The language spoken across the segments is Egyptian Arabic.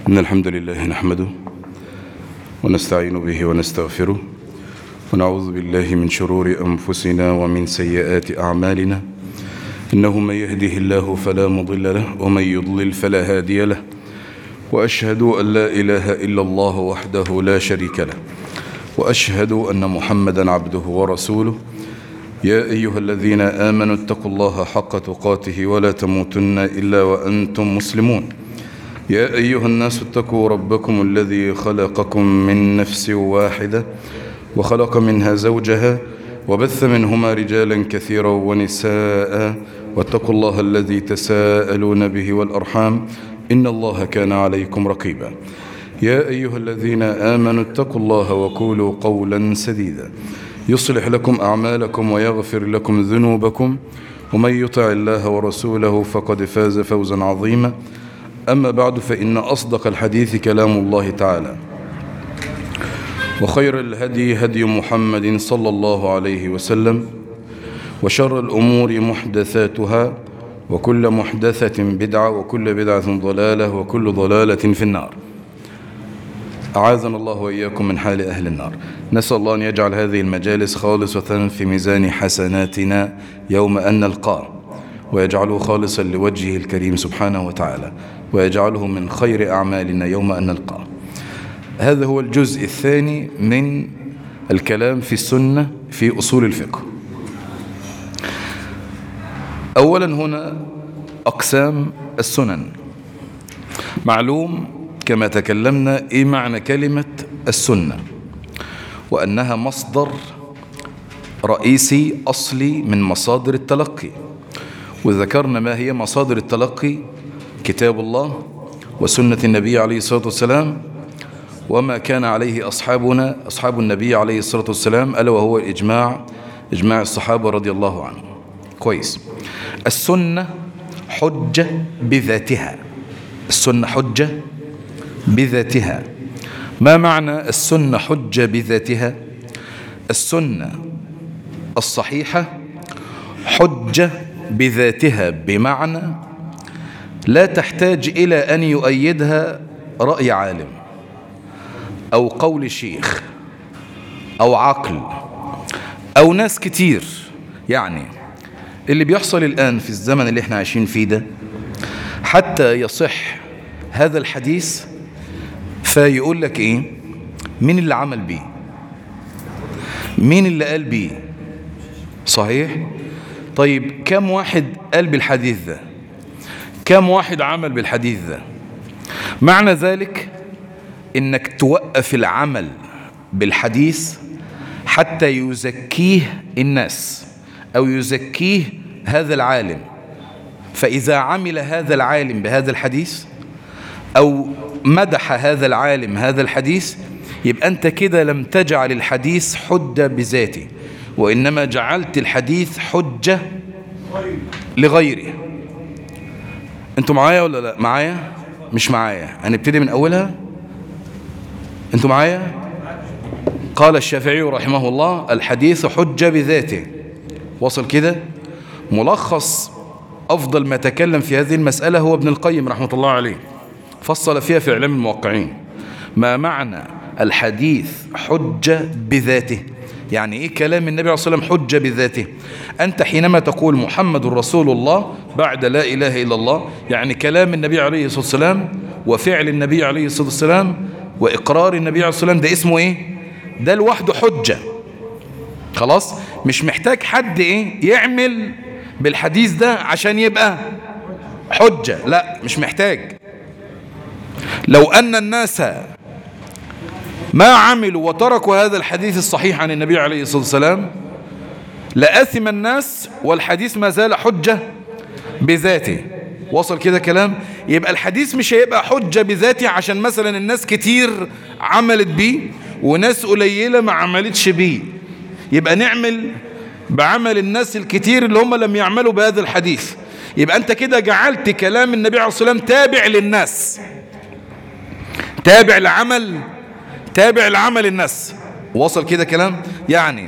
إن الحمد لله نحمده ونستعين به ونستغفره ونعوذ بالله من شرور أنفسنا ومن سيئات أعمالنا إنه من يهده الله فلا مضل له ومن يضلل فلا هادي له وأشهد أن لا إله إلا الله وحده لا شريك له وأشهد أن محمدا عبده ورسوله يا أيها الذين آمنوا اتقوا الله حق تقاته ولا تموتن إلا وأنتم مسلمون يا أيها الناس اتقوا ربكم الذي خلقكم من نفس واحدة وخلق منها زوجها وبث منهما رجالا كثيرا ونساء واتقوا الله الذي تساءلون به والأرحام إن الله كان عليكم رقيبا يا أيها الذين آمنوا اتقوا الله وقولوا قولا سديدا يصلح لكم أعمالكم ويغفر لكم ذنوبكم ومن يطع الله ورسوله فقد فاز فوزا عظيما أما بعد فإن أصدق الحديث كلام الله تعالى وخير الهدي هدي محمد صلى الله عليه وسلم وشر الأمور محدثاتها وكل محدثة بدعة وكل بدعة ضلالة وكل ضلالة في النار أعاذنا الله وإياكم من حال أهل النار نسأل الله أن يجعل هذه المجالس خالصة في ميزان حسناتنا يوم أن نلقاه ويجعله خالصا لوجهه الكريم سبحانه وتعالى ويجعله من خير أعمالنا يوم أن نلقاه هذا هو الجزء الثاني من الكلام في السنة في أصول الفقه أولا هنا أقسام السنن معلوم كما تكلمنا إيه معنى كلمة السنة وأنها مصدر رئيسي أصلي من مصادر التلقي وذكرنا ما هي مصادر التلقي كتاب الله وسنة النبي عليه الصلاة والسلام وما كان عليه أصحابنا أصحاب النبي عليه الصلاة والسلام ألا وهو الإجماع إجماع الصحابة رضي الله عنهم كويس السنة حجة بذاتها السنة حجة بذاتها ما معنى السنة حجة بذاتها السنة الصحيحة حجة بذاتها بمعنى لا تحتاج إلى أن يؤيدها رأي عالم أو قول شيخ أو عقل أو ناس كتير يعني اللي بيحصل الآن في الزمن اللي احنا عايشين فيه ده حتى يصح هذا الحديث فيقول لك ايه مين اللي عمل بيه مين اللي قال بيه صحيح طيب كم واحد قال بالحديث ده كم واحد عمل بالحديث ده معنى ذلك انك توقف العمل بالحديث حتى يزكيه الناس او يزكيه هذا العالم فاذا عمل هذا العالم بهذا الحديث او مدح هذا العالم هذا الحديث يبقى أنت كده لم تجعل الحديث حجة بذاته وإنما جعلت الحديث حجة لغيره أنتوا معايا ولا لا معايا مش معايا هنبتدي من أولها أنتوا معايا قال الشافعي رحمه الله الحديث حجة بذاته وصل كده ملخص أفضل ما تكلم في هذه المسألة هو ابن القيم رحمة الله عليه فصل فيها في إعلام الموقعين ما معنى الحديث حجة بذاته يعني إيه كلام النبي عليه الصلاة والسلام حجة بذاته أنت حينما تقول محمد رسول الله بعد لا إله إلا الله يعني كلام النبي عليه الصلاة والسلام وفعل النبي عليه الصلاة والسلام وإقرار النبي عليه الصلاة والسلام ده اسمه إيه ده لوحده حجة خلاص مش محتاج حد إيه يعمل بالحديث ده عشان يبقى حجة لا مش محتاج لو أن الناس ما عملوا وتركوا هذا الحديث الصحيح عن النبي عليه الصلاة والسلام لأثم الناس والحديث ما زال حجة بذاته وصل كده كلام يبقى الحديث مش هيبقى حجة بذاته عشان مثلا الناس كتير عملت بيه وناس قليلة ما عملتش بيه يبقى نعمل بعمل الناس الكتير اللي هم لم يعملوا بهذا الحديث يبقى انت كده جعلت كلام النبي عليه الصلاة والسلام تابع للناس تابع لعمل تابع لعمل الناس وصل كده كلام يعني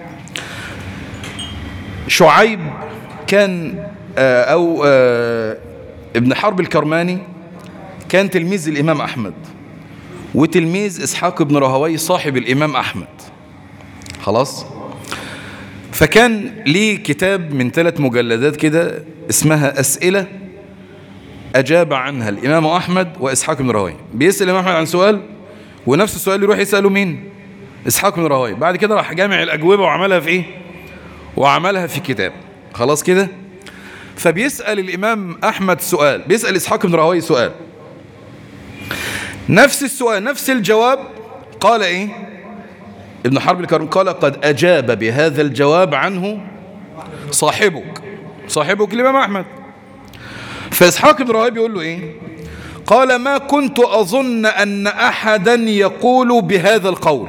شعيب كان آه، أو آه، ابن حرب الكرماني كان تلميذ الإمام أحمد وتلميذ إسحاق بن راهوي صاحب الإمام أحمد خلاص فكان ليه كتاب من ثلاث مجلدات كده اسمها أسئلة أجاب عنها الإمام أحمد وإسحاق بن راهوي بيسأل الإمام أحمد عن سؤال ونفس السؤال يروح يسأله مين إسحاق بن راهوي بعد كده راح جامع الأجوبة وعملها في إيه وعملها في كتاب خلاص كده فبيسأل الإمام أحمد سؤال بيسأل إسحاق بن راهوي سؤال نفس السؤال نفس الجواب قال إيه ابن حرب الكرم قال قد أجاب بهذا الجواب عنه صاحبك صاحبك الإمام أحمد فإسحاق بن راهوي بيقول له إيه قال ما كنت أظن أن أحدا يقول بهذا القول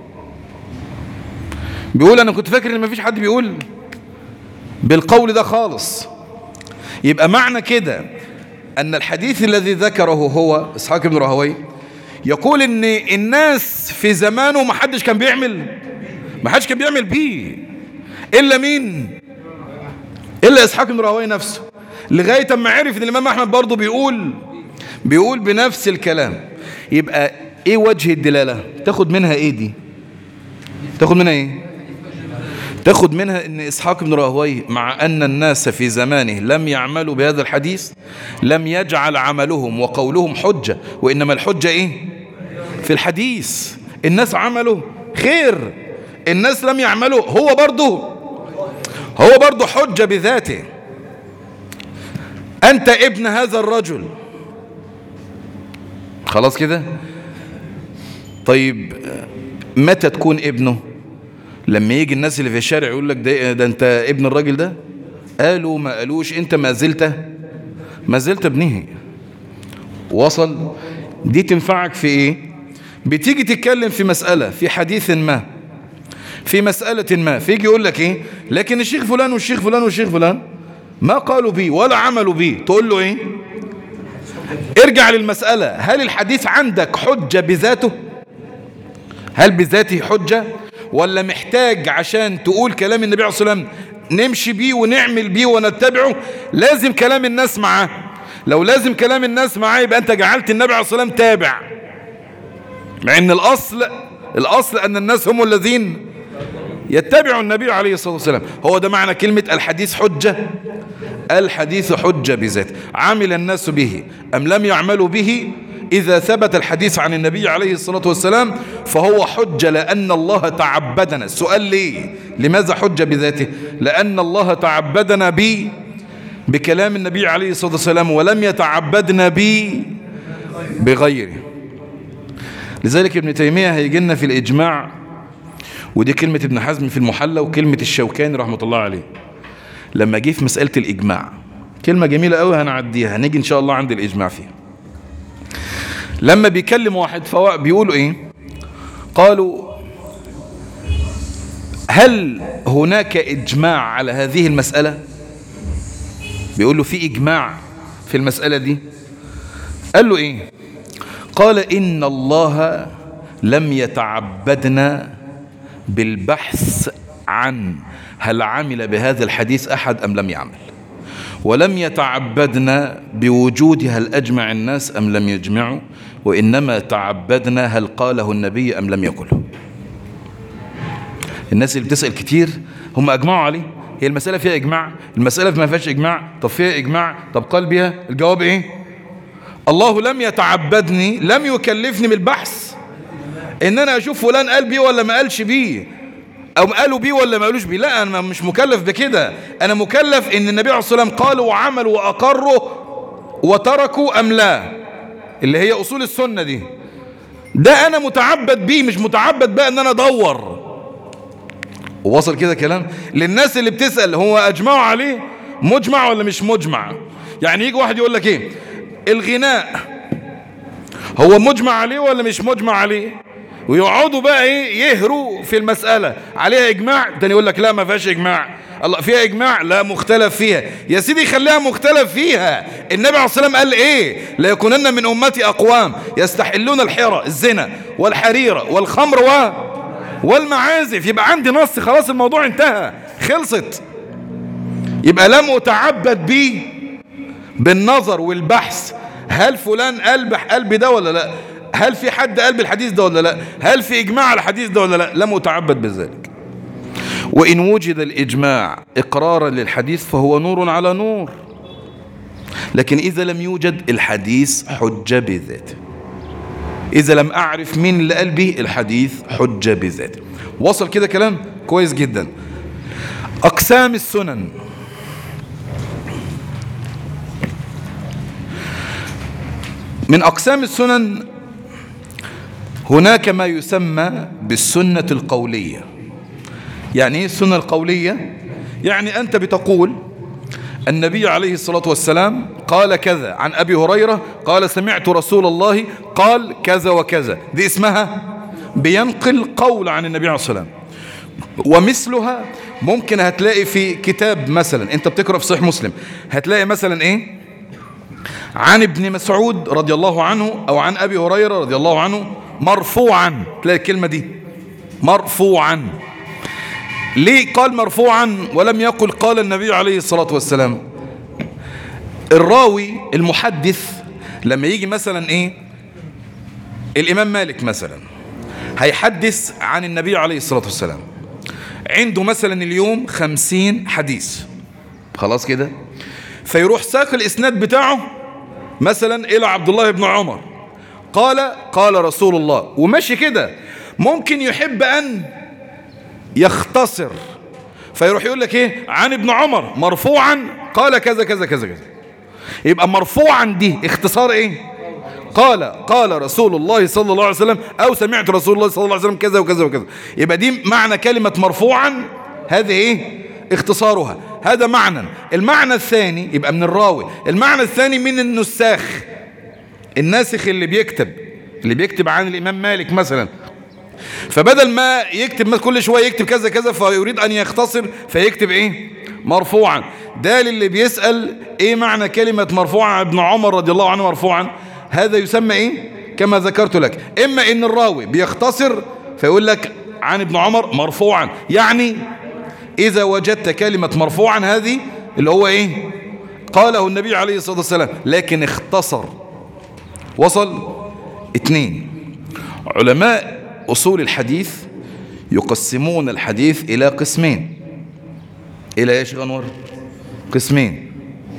بيقول أنا كنت فاكر إن مفيش حد بيقول بالقول ده خالص يبقى معنى كده أن الحديث الذي ذكره هو إسحاق بن راهوي يقول إن الناس في زمانه ما حدش كان بيعمل ما حدش كان بيعمل بيه إلا مين إلا إسحاق بن راهوي نفسه لغاية ما عرف إن الإمام أحمد برضه بيقول بيقول بنفس الكلام يبقى إيه وجه الدلالة تاخد منها إيه دي تاخد منها إيه تاخد منها ان اسحاق بن راهويه مع ان الناس في زمانه لم يعملوا بهذا الحديث لم يجعل عملهم وقولهم حجة وانما الحجة ايه في الحديث الناس عملوا خير الناس لم يعملوا هو برضه هو برضه حجة بذاته انت ابن هذا الرجل خلاص كده طيب متى تكون ابنه لما يجي الناس اللي في الشارع يقول لك ده, ده انت ابن الراجل ده قالوا ما قالوش انت ما زلت ما زلت ابنه وصل دي تنفعك في ايه بتيجي تتكلم في مسألة في حديث ما في مسألة ما فيجي يقول لك ايه لكن الشيخ فلان والشيخ فلان والشيخ فلان ما قالوا بيه ولا عملوا بيه تقول له ايه ارجع للمسألة هل الحديث عندك حجة بذاته هل بذاته حجة ولا محتاج عشان تقول كلام النبي عليه الصلاة والسلام نمشي بيه ونعمل بيه ونتبعه لازم كلام الناس معاه لو لازم كلام الناس معاه يبقى انت جعلت النبي عليه الصلاة والسلام تابع مع ان الاصل الاصل ان الناس هم الذين يتبعوا النبي عليه الصلاة والسلام هو ده معنى كلمة الحديث حجة الحديث حجة بذاته عمل الناس به أم لم يعملوا به إذا ثبت الحديث عن النبي عليه الصلاة والسلام فهو حجة لأن الله تعبدنا السؤال ليه لماذا حجة بذاته لأن الله تعبدنا بي بكلام النبي عليه الصلاة والسلام ولم يتعبدنا بي بغيره لذلك ابن تيمية هيجينا في الإجماع ودي كلمة ابن حزم في المحلى وكلمة الشوكاني رحمة الله عليه لما جه في مسألة الإجماع كلمة جميلة قوي هنعديها هنيجي إن شاء الله عند الإجماع فيها لما بيكلم واحد فهو بيقولوا ايه قالوا هل هناك اجماع على هذه المسألة بيقولوا في اجماع في المسألة دي قال له ايه قال ان الله لم يتعبدنا بالبحث عن هل عمل بهذا الحديث احد ام لم يعمل ولم يتعبدنا بوجود هل أجمع الناس أم لم يجمعوا وإنما تعبدنا هل قاله النبي أم لم يقله الناس اللي بتسأل كتير هم أجمعوا عليه هي المسألة فيها إجماع المسألة ما فيهاش إجماع طب فيها إجماع طب قال بها الجواب إيه الله لم يتعبدني لم يكلفني بالبحث إن أنا أشوف فلان قال بيه ولا ما قالش بيه او قالوا بيه ولا ما قالوش بيه لا انا مش مكلف بكده انا مكلف ان النبي عليه الصلاه والسلام قالوا وعملوا واقروا وتركوا ام لا اللي هي اصول السنه دي ده انا متعبد بيه مش متعبد بقى ان انا ادور ووصل كده كلام للناس اللي بتسال هو اجمعوا عليه مجمع ولا مش مجمع يعني يجي واحد يقول لك ايه الغناء هو مجمع عليه ولا مش مجمع عليه ويقعدوا بقى ايه يهروا في المسألة عليها اجماع تاني يقول لك لا ما فيهاش اجماع الله فيها اجماع لا مختلف فيها يا سيدي خليها مختلف فيها النبي عليه الصلاة والسلام قال ايه لا يكونن من امتي اقوام يستحلون الحرى الزنا والحريرة والخمر و والمعازف يبقى عندي نص خلاص الموضوع انتهى خلصت يبقى لم اتعبد بيه بالنظر والبحث هل فلان قال قلب ده ولا لا هل في حد قال بالحديث ده ولا لا هل في إجماع على الحديث ده ولا لا لم أتعبد بذلك وإن وجد الإجماع إقرارا للحديث فهو نور على نور لكن إذا لم يوجد الحديث حجة بذاته إذا لم أعرف مين اللي قال به الحديث حجة بذاته وصل كده كلام كويس جدا أقسام السنن من أقسام السنن هناك ما يسمى بالسنة القولية يعني ايه السنة القولية يعني أنت بتقول النبي عليه الصلاة والسلام قال كذا عن أبي هريرة قال سمعت رسول الله قال كذا وكذا دي اسمها بينقل قول عن النبي عليه الصلاة والسلام ومثلها ممكن هتلاقي في كتاب مثلا انت بتقرأ في صحيح مسلم هتلاقي مثلا ايه عن ابن مسعود رضي الله عنه او عن ابي هريرة رضي الله عنه مرفوعا تلاقي الكلمة دي مرفوعا ليه قال مرفوعا ولم يقل قال النبي عليه الصلاة والسلام الراوي المحدث لما يجي مثلا ايه الامام مالك مثلا هيحدث عن النبي عليه الصلاة والسلام عنده مثلا اليوم خمسين حديث خلاص كده فيروح ساق الاسناد بتاعه مثلا الى عبد الله بن عمر قال قال رسول الله وماشي كده ممكن يحب ان يختصر فيروح يقول لك ايه عن ابن عمر مرفوعا قال كذا كذا كذا كذا يبقى مرفوعا دي اختصار ايه قال قال رسول الله صلى الله عليه وسلم او سمعت رسول الله صلى الله عليه وسلم كذا وكذا وكذا يبقى دي معنى كلمة مرفوعا هذه ايه اختصارها هذا معنى المعنى الثاني يبقى من الراوي المعنى الثاني من النساخ الناسخ اللي بيكتب اللي بيكتب عن الامام مالك مثلا فبدل ما يكتب كل شوية يكتب كذا كذا فيريد أن يختصر فيكتب إيه مرفوعا ده للي بيسأل إيه معنى كلمة مرفوعا ابن عمر رضي الله عنه مرفوعا هذا يسمى إيه كما ذكرت لك إما إن الراوي بيختصر فيقول لك عن ابن عمر مرفوعا يعني إذا وجدت كلمة مرفوعا هذه اللي هو إيه قاله النبي عليه الصلاة والسلام لكن اختصر وصل اثنين علماء أصول الحديث يقسمون الحديث إلى قسمين إلى إيش أنور قسمين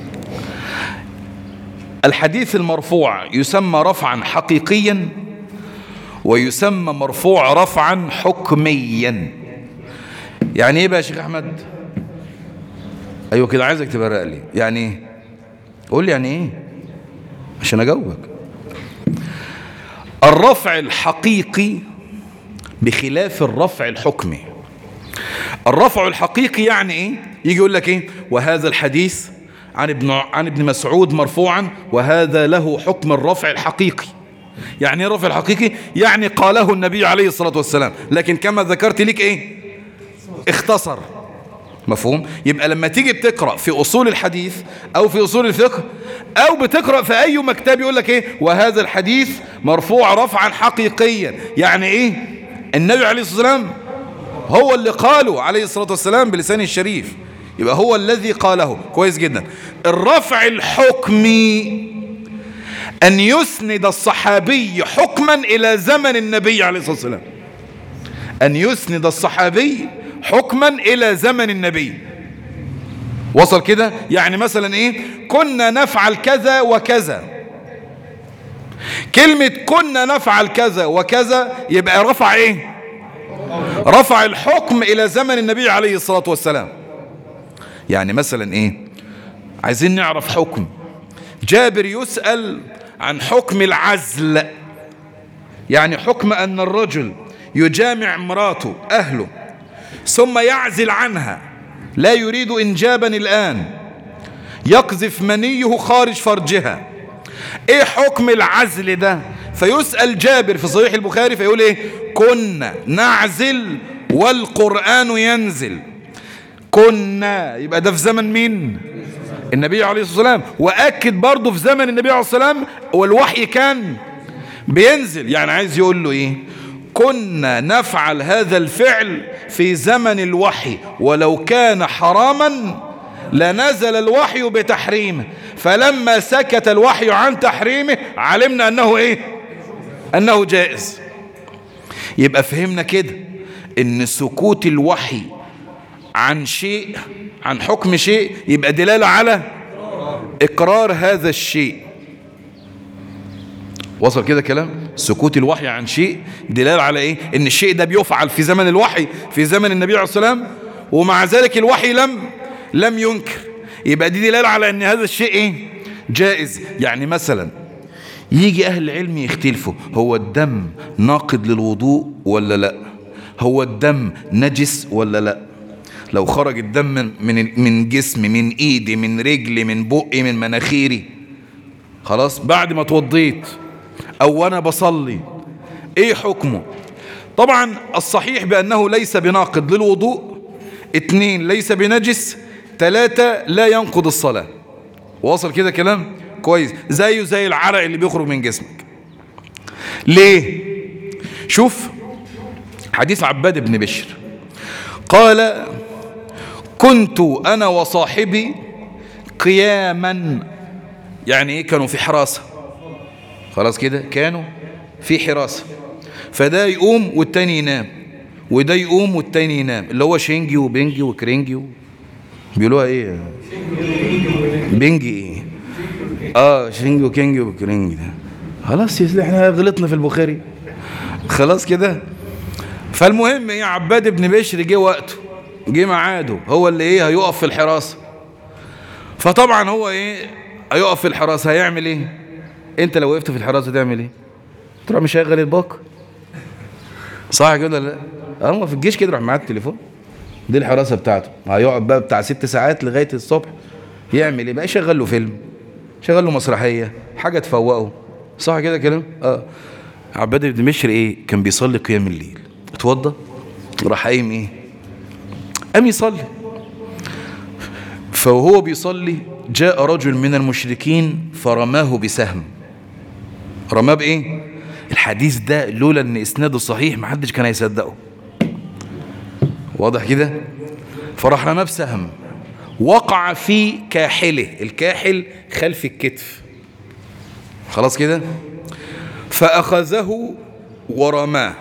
الحديث المرفوع يسمى رفعا حقيقيا ويسمى مرفوع رفعا حكميا يعني ايه بقى يا شيخ احمد ايوه كده عايزك تبرق لي يعني ايه قول لي يعني ايه عشان اجاوبك الرفع الحقيقي بخلاف الرفع الحكمي الرفع الحقيقي يعني ايه يجي يقول لك ايه وهذا الحديث عن ابن عن ابن مسعود مرفوعا وهذا له حكم الرفع الحقيقي يعني ايه الرفع الحقيقي يعني قاله النبي عليه الصلاة والسلام لكن كما ذكرت لك ايه اختصر مفهوم يبقى لما تيجي بتقرأ في أصول الحديث أو في أصول الفقه أو بتقرأ في أي مكتب يقول لك إيه وهذا الحديث مرفوع رفعا حقيقيا يعني إيه النبي عليه الصلاة والسلام هو اللي قاله عليه الصلاة والسلام بلسانه الشريف يبقى هو الذي قاله كويس جدا الرفع الحكمي أن يسند الصحابي حكما إلى زمن النبي عليه الصلاة والسلام أن يسند الصحابي حكما إلى زمن النبي وصل كده يعني مثلا إيه كنا نفعل كذا وكذا كلمة كنا نفعل كذا وكذا يبقى رفع إيه رفع الحكم إلى زمن النبي عليه الصلاة والسلام يعني مثلا إيه عايزين نعرف حكم جابر يسأل عن حكم العزل يعني حكم أن الرجل يجامع مراته أهله ثم يعزل عنها لا يريد إنجابا الآن يقذف منيه خارج فرجها ايه حكم العزل ده فيسأل جابر في صحيح البخاري فيقول ايه كنا نعزل والقرآن ينزل كنا يبقى ده في زمن مين النبي عليه الصلاة والسلام وأكد برضه في زمن النبي عليه الصلاة والسلام والوحي كان بينزل يعني عايز يقول له ايه كنا نفعل هذا الفعل في زمن الوحي ولو كان حراما لنزل الوحي بتحريمه فلما سكت الوحي عن تحريمه علمنا أنه إيه أنه جائز يبقى فهمنا كده ان سكوت الوحي عن شيء عن حكم شيء يبقى دلالة على اقرار هذا الشيء وصل كده كلام سكوت الوحي عن شيء دلالة على ايه ان الشيء ده بيفعل في زمن الوحي في زمن النبي عليه الصلاة والسلام ومع ذلك الوحي لم لم ينكر يبقى دي دلالة على ان هذا الشيء ايه جائز يعني مثلا يجي أهل العلم يختلفوا هو الدم ناقض للوضوء ولا لا هو الدم نجس ولا لا لو خرج الدم من من جسمي من ايدي من رجلي من بقي من مناخيري خلاص بعد ما اتوضيت او وانا بصلي ايه حكمه طبعا الصحيح بانه ليس بناقض للوضوء اتنين ليس بنجس تلاتة لا ينقض الصلاة واصل كده كلام كويس زيه زي العرق اللي بيخرج من جسمك ليه شوف حديث عباد بن بشر قال كنت انا وصاحبي قياما يعني ايه كانوا في حراسة خلاص كده كانوا في حراسة فده يقوم والتاني ينام وده يقوم والتاني ينام اللي هو شينجي وبنجي وكرينجي و... بيقولوها ايه بنجي ايه اه شينجي وكينجي وكرينجي ده خلاص يا سيدي احنا غلطنا في البخاري خلاص كده فالمهم ايه عباد بن بشر جه وقته جه ميعاده هو اللي ايه هيقف في الحراسه فطبعا هو ايه هيقف في الحراسه هيعمل ايه انت لو وقفت في الحراسه تعمل ايه تروح مشغل الباقه صح كده ولا لا اه في الجيش كده يروح معاه التليفون دي الحراسه بتاعته هيقعد بقى بتاع ست ساعات لغايه الصبح يعمل ايه بقى يشغل له فيلم شغل له مسرحيه حاجه تفوقه صح كده كلام اه عباد بن مشر ايه كان بيصلي قيام الليل اتوضى راح قايم ايه قام يصلي فوهو بيصلي جاء رجل من المشركين فرماه بسهم رماه بايه الحديث ده لولا ان اسناده صحيح ما حدش كان هيصدقه واضح كده فراح رماه بسهم وقع في كاحله الكاحل خلف الكتف خلاص كده فأخذه ورماه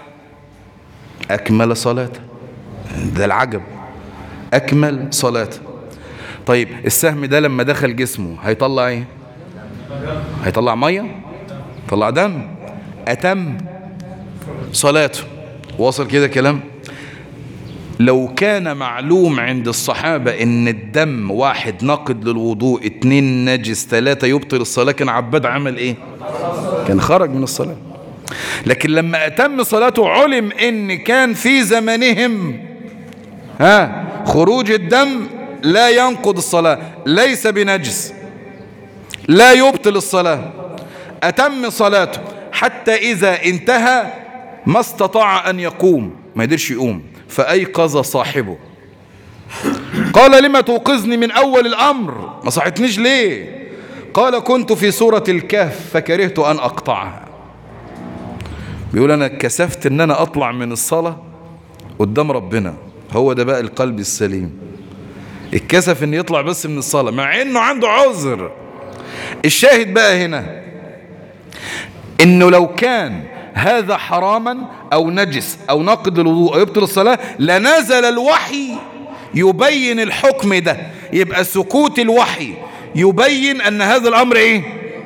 أكمل صلاته ده العجب أكمل صلاته طيب السهم ده لما دخل جسمه هيطلع ايه هيطلع مية طلع دم أتم صلاته واصل كده كلام لو كان معلوم عند الصحابة ان الدم واحد ناقض للوضوء اتنين نجس ثلاثة يبطل الصلاة كان عباد عمل ايه كان خرج من الصلاة لكن لما اتم صلاته علم ان كان في زمنهم ها خروج الدم لا ينقض الصلاة ليس بنجس لا يبطل الصلاة اتم صلاته حتى اذا انتهى ما استطاع ان يقوم ما يقدرش يقوم فأيقظ صاحبه قال لما توقظني من أول الأمر ما صحتنيش ليه قال كنت في سورة الكهف فكرهت أن أقطعها بيقول أنا كسفت أن أنا أطلع من الصلاة قدام ربنا هو ده بقى القلب السليم الكسف أن يطلع بس من الصلاة مع أنه عنده عذر الشاهد بقى هنا أنه لو كان هذا حراما أو نجس أو ناقض الوضوء أو يبطل الصلاة لنزل الوحي يبين الحكم ده يبقى سكوت الوحي يبين أن هذا الأمر إيه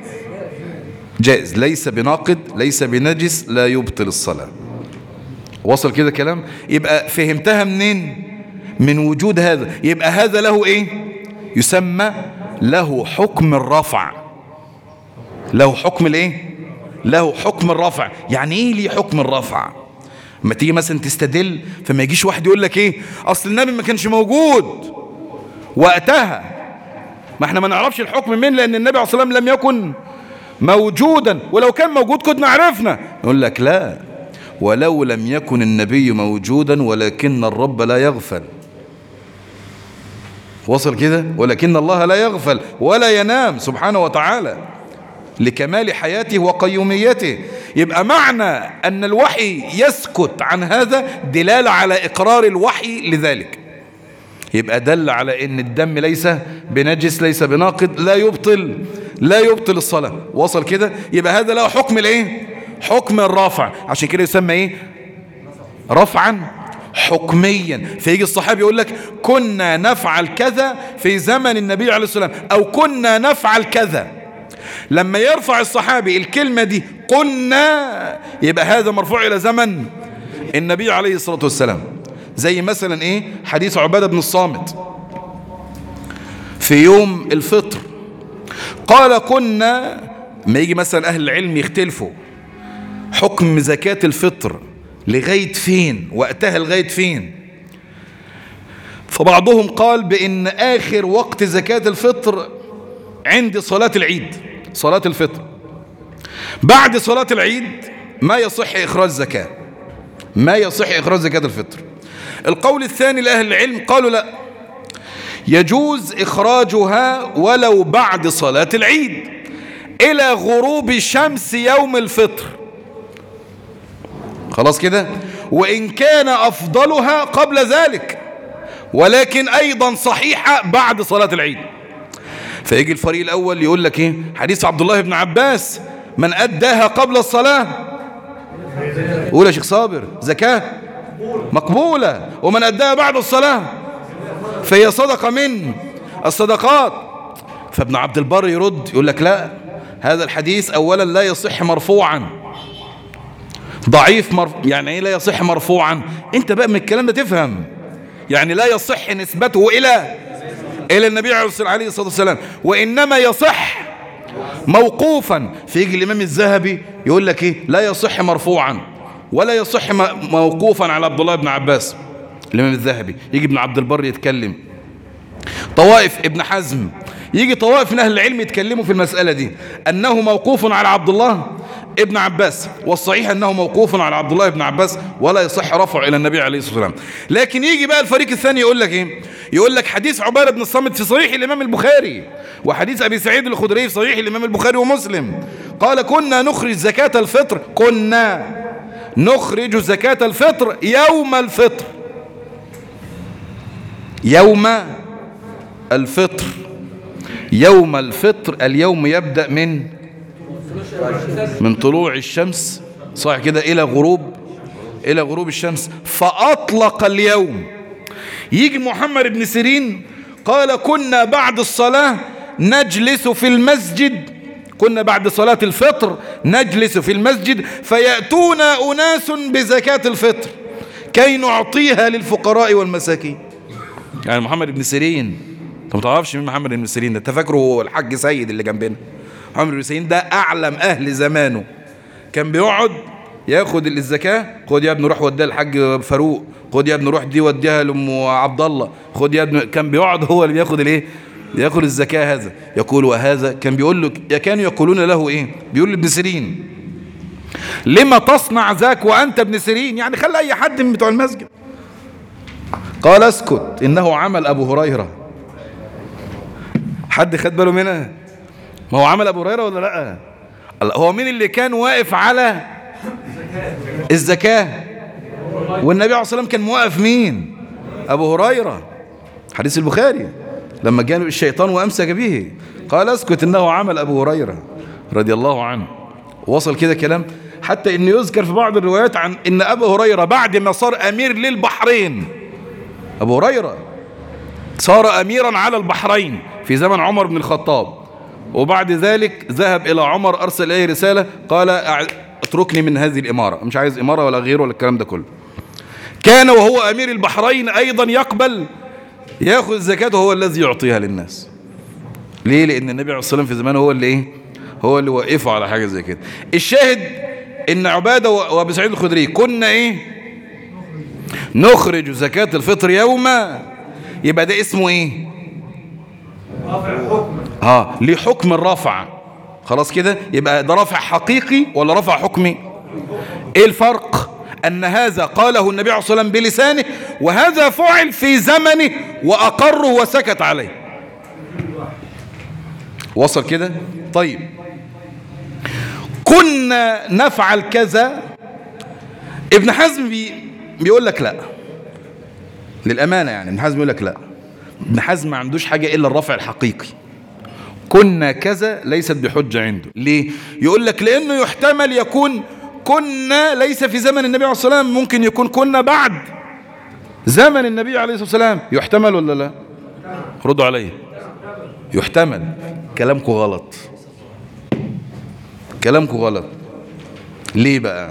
جائز ليس بناقض ليس بنجس لا يبطل الصلاة وصل كده كلام يبقى فهمتها منين من وجود هذا يبقى هذا له إيه يسمى له حكم الرفع له حكم الايه له حكم الرفع يعني ايه ليه حكم الرفع ما تيجي مثلا تستدل فما يجيش واحد يقول لك ايه اصل النبي ما كانش موجود وقتها ما احنا ما نعرفش الحكم من لان النبي عليه الصلاه والسلام لم يكن موجودا ولو كان موجود كنا عرفنا يقول لك لا ولو لم يكن النبي موجودا ولكن الرب لا يغفل وصل كده ولكن الله لا يغفل ولا ينام سبحانه وتعالى لكمال حياته وقيوميته يبقى معنى أن الوحي يسكت عن هذا دلالة على إقرار الوحي لذلك يبقى دل على ان الدم ليس بنجس ليس بناقض لا يبطل لا يبطل الصلاة وصل كده يبقى هذا له حكم الايه حكم الرافع عشان كده يسمى ايه رفعا حكميا فيجي الصحابي يقول لك كنا نفعل كذا في زمن النبي عليه الصلاة والسلام او كنا نفعل كذا لما يرفع الصحابي الكلمة دي قلنا يبقى هذا مرفوع إلى زمن النبي عليه الصلاة والسلام زي مثلا إيه حديث عبادة بن الصامت في يوم الفطر قال كنا ما يجي مثلا أهل العلم يختلفوا حكم زكاة الفطر لغاية فين وقتها لغاية فين فبعضهم قال بأن آخر وقت زكاة الفطر عند صلاة العيد صلاة الفطر بعد صلاة العيد ما يصح إخراج زكاة ما يصح إخراج زكاة الفطر القول الثاني لأهل العلم قالوا لا يجوز إخراجها ولو بعد صلاة العيد إلى غروب شمس يوم الفطر خلاص كده وإن كان أفضلها قبل ذلك ولكن أيضا صحيحة بعد صلاة العيد فيجي الفريق الأول يقول لك إيه حديث عبد الله بن عباس من أداها قبل الصلاة قول يا شيخ صابر زكاة مقبولة ومن أداها بعد الصلاة فهي صدقة من الصدقات فابن عبد البر يرد يقول لك لا هذا الحديث أولا لا يصح مرفوعا ضعيف مرف... يعني ايه لا يصح مرفوعا انت بقى من الكلام ده تفهم يعني لا يصح نسبته الى الى النبي عليه الصلاه والسلام وانما يصح موقوفا فيجي الامام الذهبي يقول لك ايه لا يصح مرفوعا ولا يصح موقوفا على عبد الله بن عباس الامام الذهبي يجي ابن عبد البر يتكلم طوائف ابن حزم يجي طوائف من اهل العلم يتكلموا في المساله دي انه موقوف على عبد الله ابن عباس والصحيح انه موقوف على عبد الله بن عباس ولا يصح رفعه الى النبي عليه الصلاه والسلام لكن يجي بقى الفريق الثاني يقول لك ايه يقول لك حديث عباده بن الصامت في صحيح الامام البخاري وحديث ابي سعيد الخدري في صحيح الامام البخاري ومسلم قال كنا نخرج زكاه الفطر كنا نخرج زكاه الفطر يوم الفطر يوم الفطر يوم الفطر اليوم يبدأ من من طلوع الشمس صح كده إلى غروب إلى غروب الشمس فأطلق اليوم يجي محمد بن سيرين قال كنا بعد الصلاة نجلس في المسجد كنا بعد صلاة الفطر نجلس في المسجد فيأتونا أناس بزكاة الفطر كي نعطيها للفقراء والمساكين يعني محمد بن سيرين انت ما تعرفش مين محمد بن سيرين ده انت فاكره هو الحاج سيد اللي جنبنا محمد بن سيرين ده اعلم اهل زمانه كان بيقعد ياخد الزكاه خد يا ابني روح وديها للحاج فاروق خد يا ابني روح دي وديها لام عبد الله خد يا ابني كان بيقعد هو اللي بياخد الايه ياخد الزكاه هذا يقول وهذا كان بيقول له كانوا يقولون له ايه بيقول لابن سيرين لما تصنع ذاك وانت ابن سيرين يعني خلي اي حد من بتوع المسجد قال اسكت انه عمل ابو هريره حد خد باله منها ما هو عمل ابو هريره ولا لا هو مين اللي كان واقف على الزكاه والنبي عليه الصلاه والسلام كان موقف مين ابو هريره حديث البخاري لما جاء الشيطان وامسك به قال اسكت انه عمل ابو هريره رضي الله عنه وصل كده كلام حتى ان يذكر في بعض الروايات عن ان ابو هريره بعد ما صار امير للبحرين ابو هريره صار اميرا على البحرين في زمن عمر بن الخطاب وبعد ذلك ذهب الى عمر ارسل اليه رساله قال اتركني من هذه الاماره مش عايز اماره ولا غيره ولا الكلام ده كله كان وهو امير البحرين ايضا يقبل ياخذ زكاته هو الذي يعطيها للناس ليه لان النبي عليه الصلاه والسلام في زمانه هو اللي ايه هو اللي وقفه على حاجه زي كده الشاهد ان عباده وابي سعيد الخدري كنا ايه نخرج زكاه الفطر يوما يبقى ده اسمه ايه اه ليه حكم الرفع خلاص كده يبقى ده رفع حقيقي ولا رفع حكمي ايه الفرق ان هذا قاله النبي عليه الصلاه والسلام بلسانه وهذا فعل في زمنه واقره وسكت عليه وصل كده طيب كنا نفعل كذا ابن حزم بي بيقول لك لا للامانه يعني ابن حزم بيقول لك لا ابن حزم ما عندوش حاجة إلا الرفع الحقيقي كنا كذا ليست بحجة عنده ليه يقول لك لأنه يحتمل يكون كنا ليس في زمن النبي عليه الصلاة والسلام ممكن يكون كنا بعد زمن النبي عليه الصلاة والسلام يحتمل ولا لا ردوا علي يحتمل كلامكم غلط كلامكم غلط ليه بقى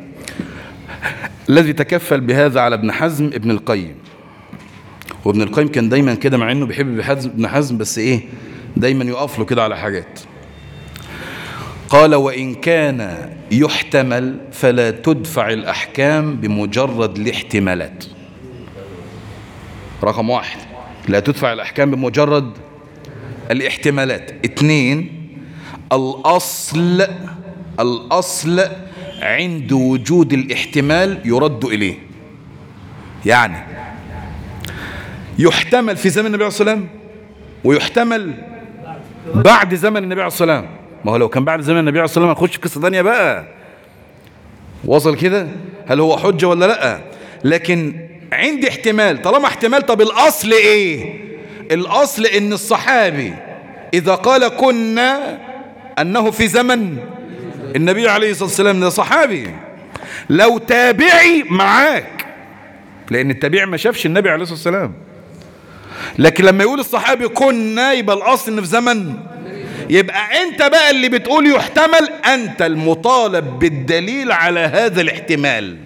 الذي تكفل بهذا على ابن حزم ابن القيم وابن القيم كان دايما كده مع انه بيحب ابن حزم بس ايه دايما يقف له كده على حاجات قال وإن كان يحتمل فلا تدفع الأحكام بمجرد الاحتمالات رقم واحد لا تدفع الأحكام بمجرد الاحتمالات اثنين الأصل الأصل عند وجود الاحتمال يرد إليه يعني يحتمل في زمن النبي عليه الصلاة والسلام ويحتمل بعد زمن النبي عليه الصلاة والسلام ما هو لو كان بعد زمن النبي عليه الصلاة والسلام هنخش في قصة ثانية بقى وصل كده هل هو حجة ولا لا لكن عندي احتمال طالما احتمال طب الأصل ايه الأصل ان الصحابي إذا قال كنا أنه في زمن النبي عليه الصلاة والسلام ده صحابي لو تابعي معاك لأن التابعي ما شافش النبي عليه الصلاة والسلام لكن لما يقول الصحابي كنا يبقى الأصل إن في زمن يبقى أنت بقى اللي بتقول يحتمل أنت المطالب بالدليل على هذا الاحتمال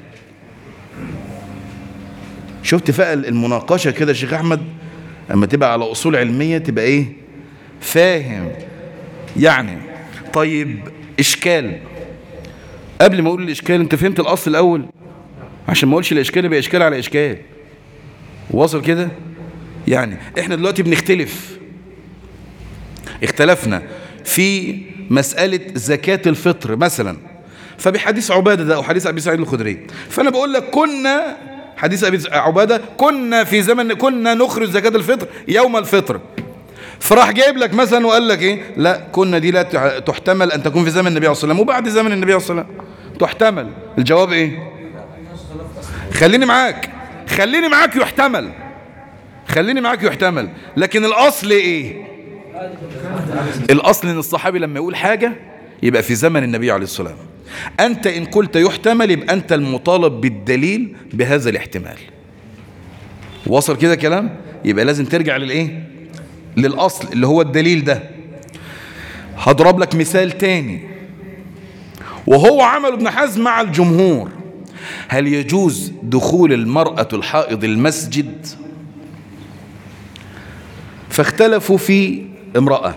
شفت بقى المناقشة كده شيخ أحمد أما تبقى على أصول علمية تبقى إيه فاهم يعني طيب إشكال قبل ما أقول الإشكال أنت فهمت الأصل الأول عشان ما أقولش الإشكال يبقى إشكال على إشكال واصل كده يعني إحنا دلوقتي بنختلف اختلفنا في مسألة زكاة الفطر مثلا فبحديث عبادة ده أو حديث أبي سعيد الخدري فأنا بقول لك كنا حديث أبي عبادة كنا في زمن كنا نخرج زكاة الفطر يوم الفطر فراح جايب لك مثلا وقال لك ايه لا كنا دي لا تحتمل ان تكون في زمن النبي عليه الصلاه والسلام وبعد زمن النبي عليه الصلاه والسلام تحتمل الجواب ايه خليني معاك خليني معاك يحتمل خليني معاك يحتمل لكن الاصل ايه الاصل ان الصحابي لما يقول حاجه يبقى في زمن النبي عليه الصلاه والسلام انت ان قلت يحتمل يبقى انت المطالب بالدليل بهذا الاحتمال وصل كده كلام يبقى لازم ترجع للايه للأصل اللي هو الدليل ده هضرب لك مثال تاني وهو عمل ابن حزم مع الجمهور هل يجوز دخول المرأة الحائض المسجد فاختلفوا في امرأة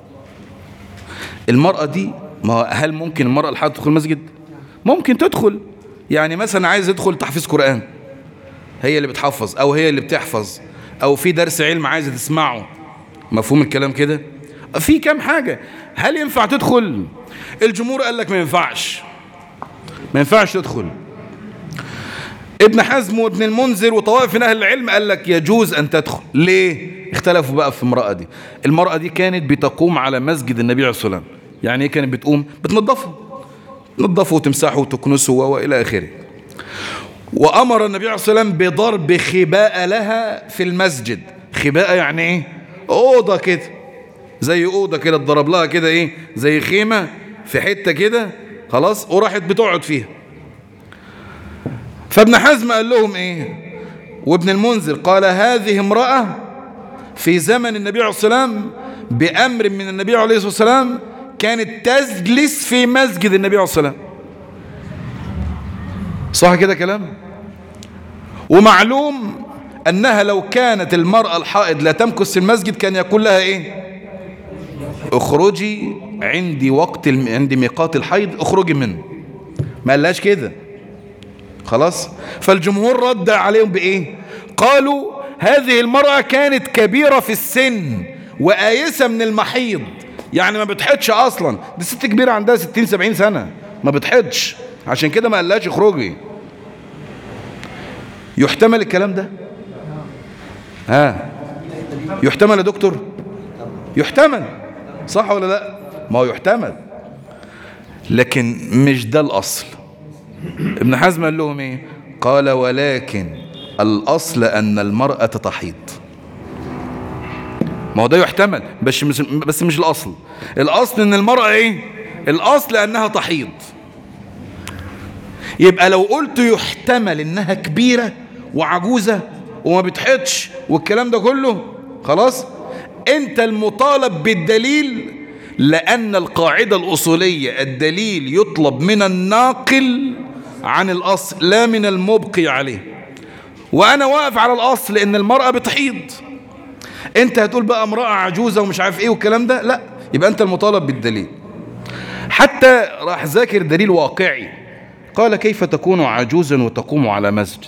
المرأة دي ما هل ممكن المرأة الحائض تدخل المسجد ممكن تدخل يعني مثلا عايز يدخل تحفيظ قرآن هي اللي بتحفظ او هي اللي بتحفظ او في درس علم عايزة تسمعه مفهوم الكلام كده في كام حاجة هل ينفع تدخل الجمهور قال لك ما ينفعش ما ينفعش تدخل ابن حزم وابن المنذر وطوائف من اهل العلم قال لك يجوز ان تدخل ليه اختلفوا بقى في المرأة دي المرأة دي كانت بتقوم على مسجد النبي عليه الصلاة والسلام يعني ايه كانت بتقوم بتنظفه تنظفه وتمسحه وتكنسه والى اخره وامر النبي عليه الصلاة والسلام بضرب خباء لها في المسجد خباء يعني ايه اوضه كده زي اوضه كده اتضرب لها كده ايه زي خيمه في حته كده خلاص وراحت بتقعد فيها فابن حزم قال لهم ايه وابن المنذر قال هذه امراه في زمن النبي عليه الصلاه والسلام بامر من النبي عليه الصلاه والسلام كانت تجلس في مسجد النبي عليه الصلاه والسلام صح كده كلام ومعلوم أنها لو كانت المرأة الحائض لا تمكث في المسجد كان يقول لها إيه اخرجي عندي وقت الم... عندي ميقات الحيض اخرجي منه ما قالهاش كده خلاص فالجمهور رد عليهم بإيه قالوا هذه المرأة كانت كبيرة في السن وآيسة من المحيض يعني ما بتحدش أصلا دي ست كبيرة عندها 60 70 سنة ما بتحدش عشان كده ما قالهاش اخرجي يحتمل الكلام ده ها يحتمل يا دكتور يحتمل صح ولا لا ما هو يحتمل لكن مش ده الأصل ابن حزم قال لهم ايه قال ولكن الأصل أن المرأة تحيض ما هو ده يحتمل بس مش بس مش الاصل الاصل ان المرأة ايه الاصل انها تحيض يبقى لو قلت يحتمل انها كبيرة وعجوزة وما بتحطش والكلام ده كله خلاص انت المطالب بالدليل لان القاعدة الاصولية الدليل يطلب من الناقل عن الاصل لا من المبقي عليه وانا واقف على الاصل ان المرأة بتحيض انت هتقول بقى امرأة عجوزة ومش عارف ايه والكلام ده لا يبقى انت المطالب بالدليل حتى راح ذاكر دليل واقعي قال كيف تكون عجوزا وتقوم على مسجد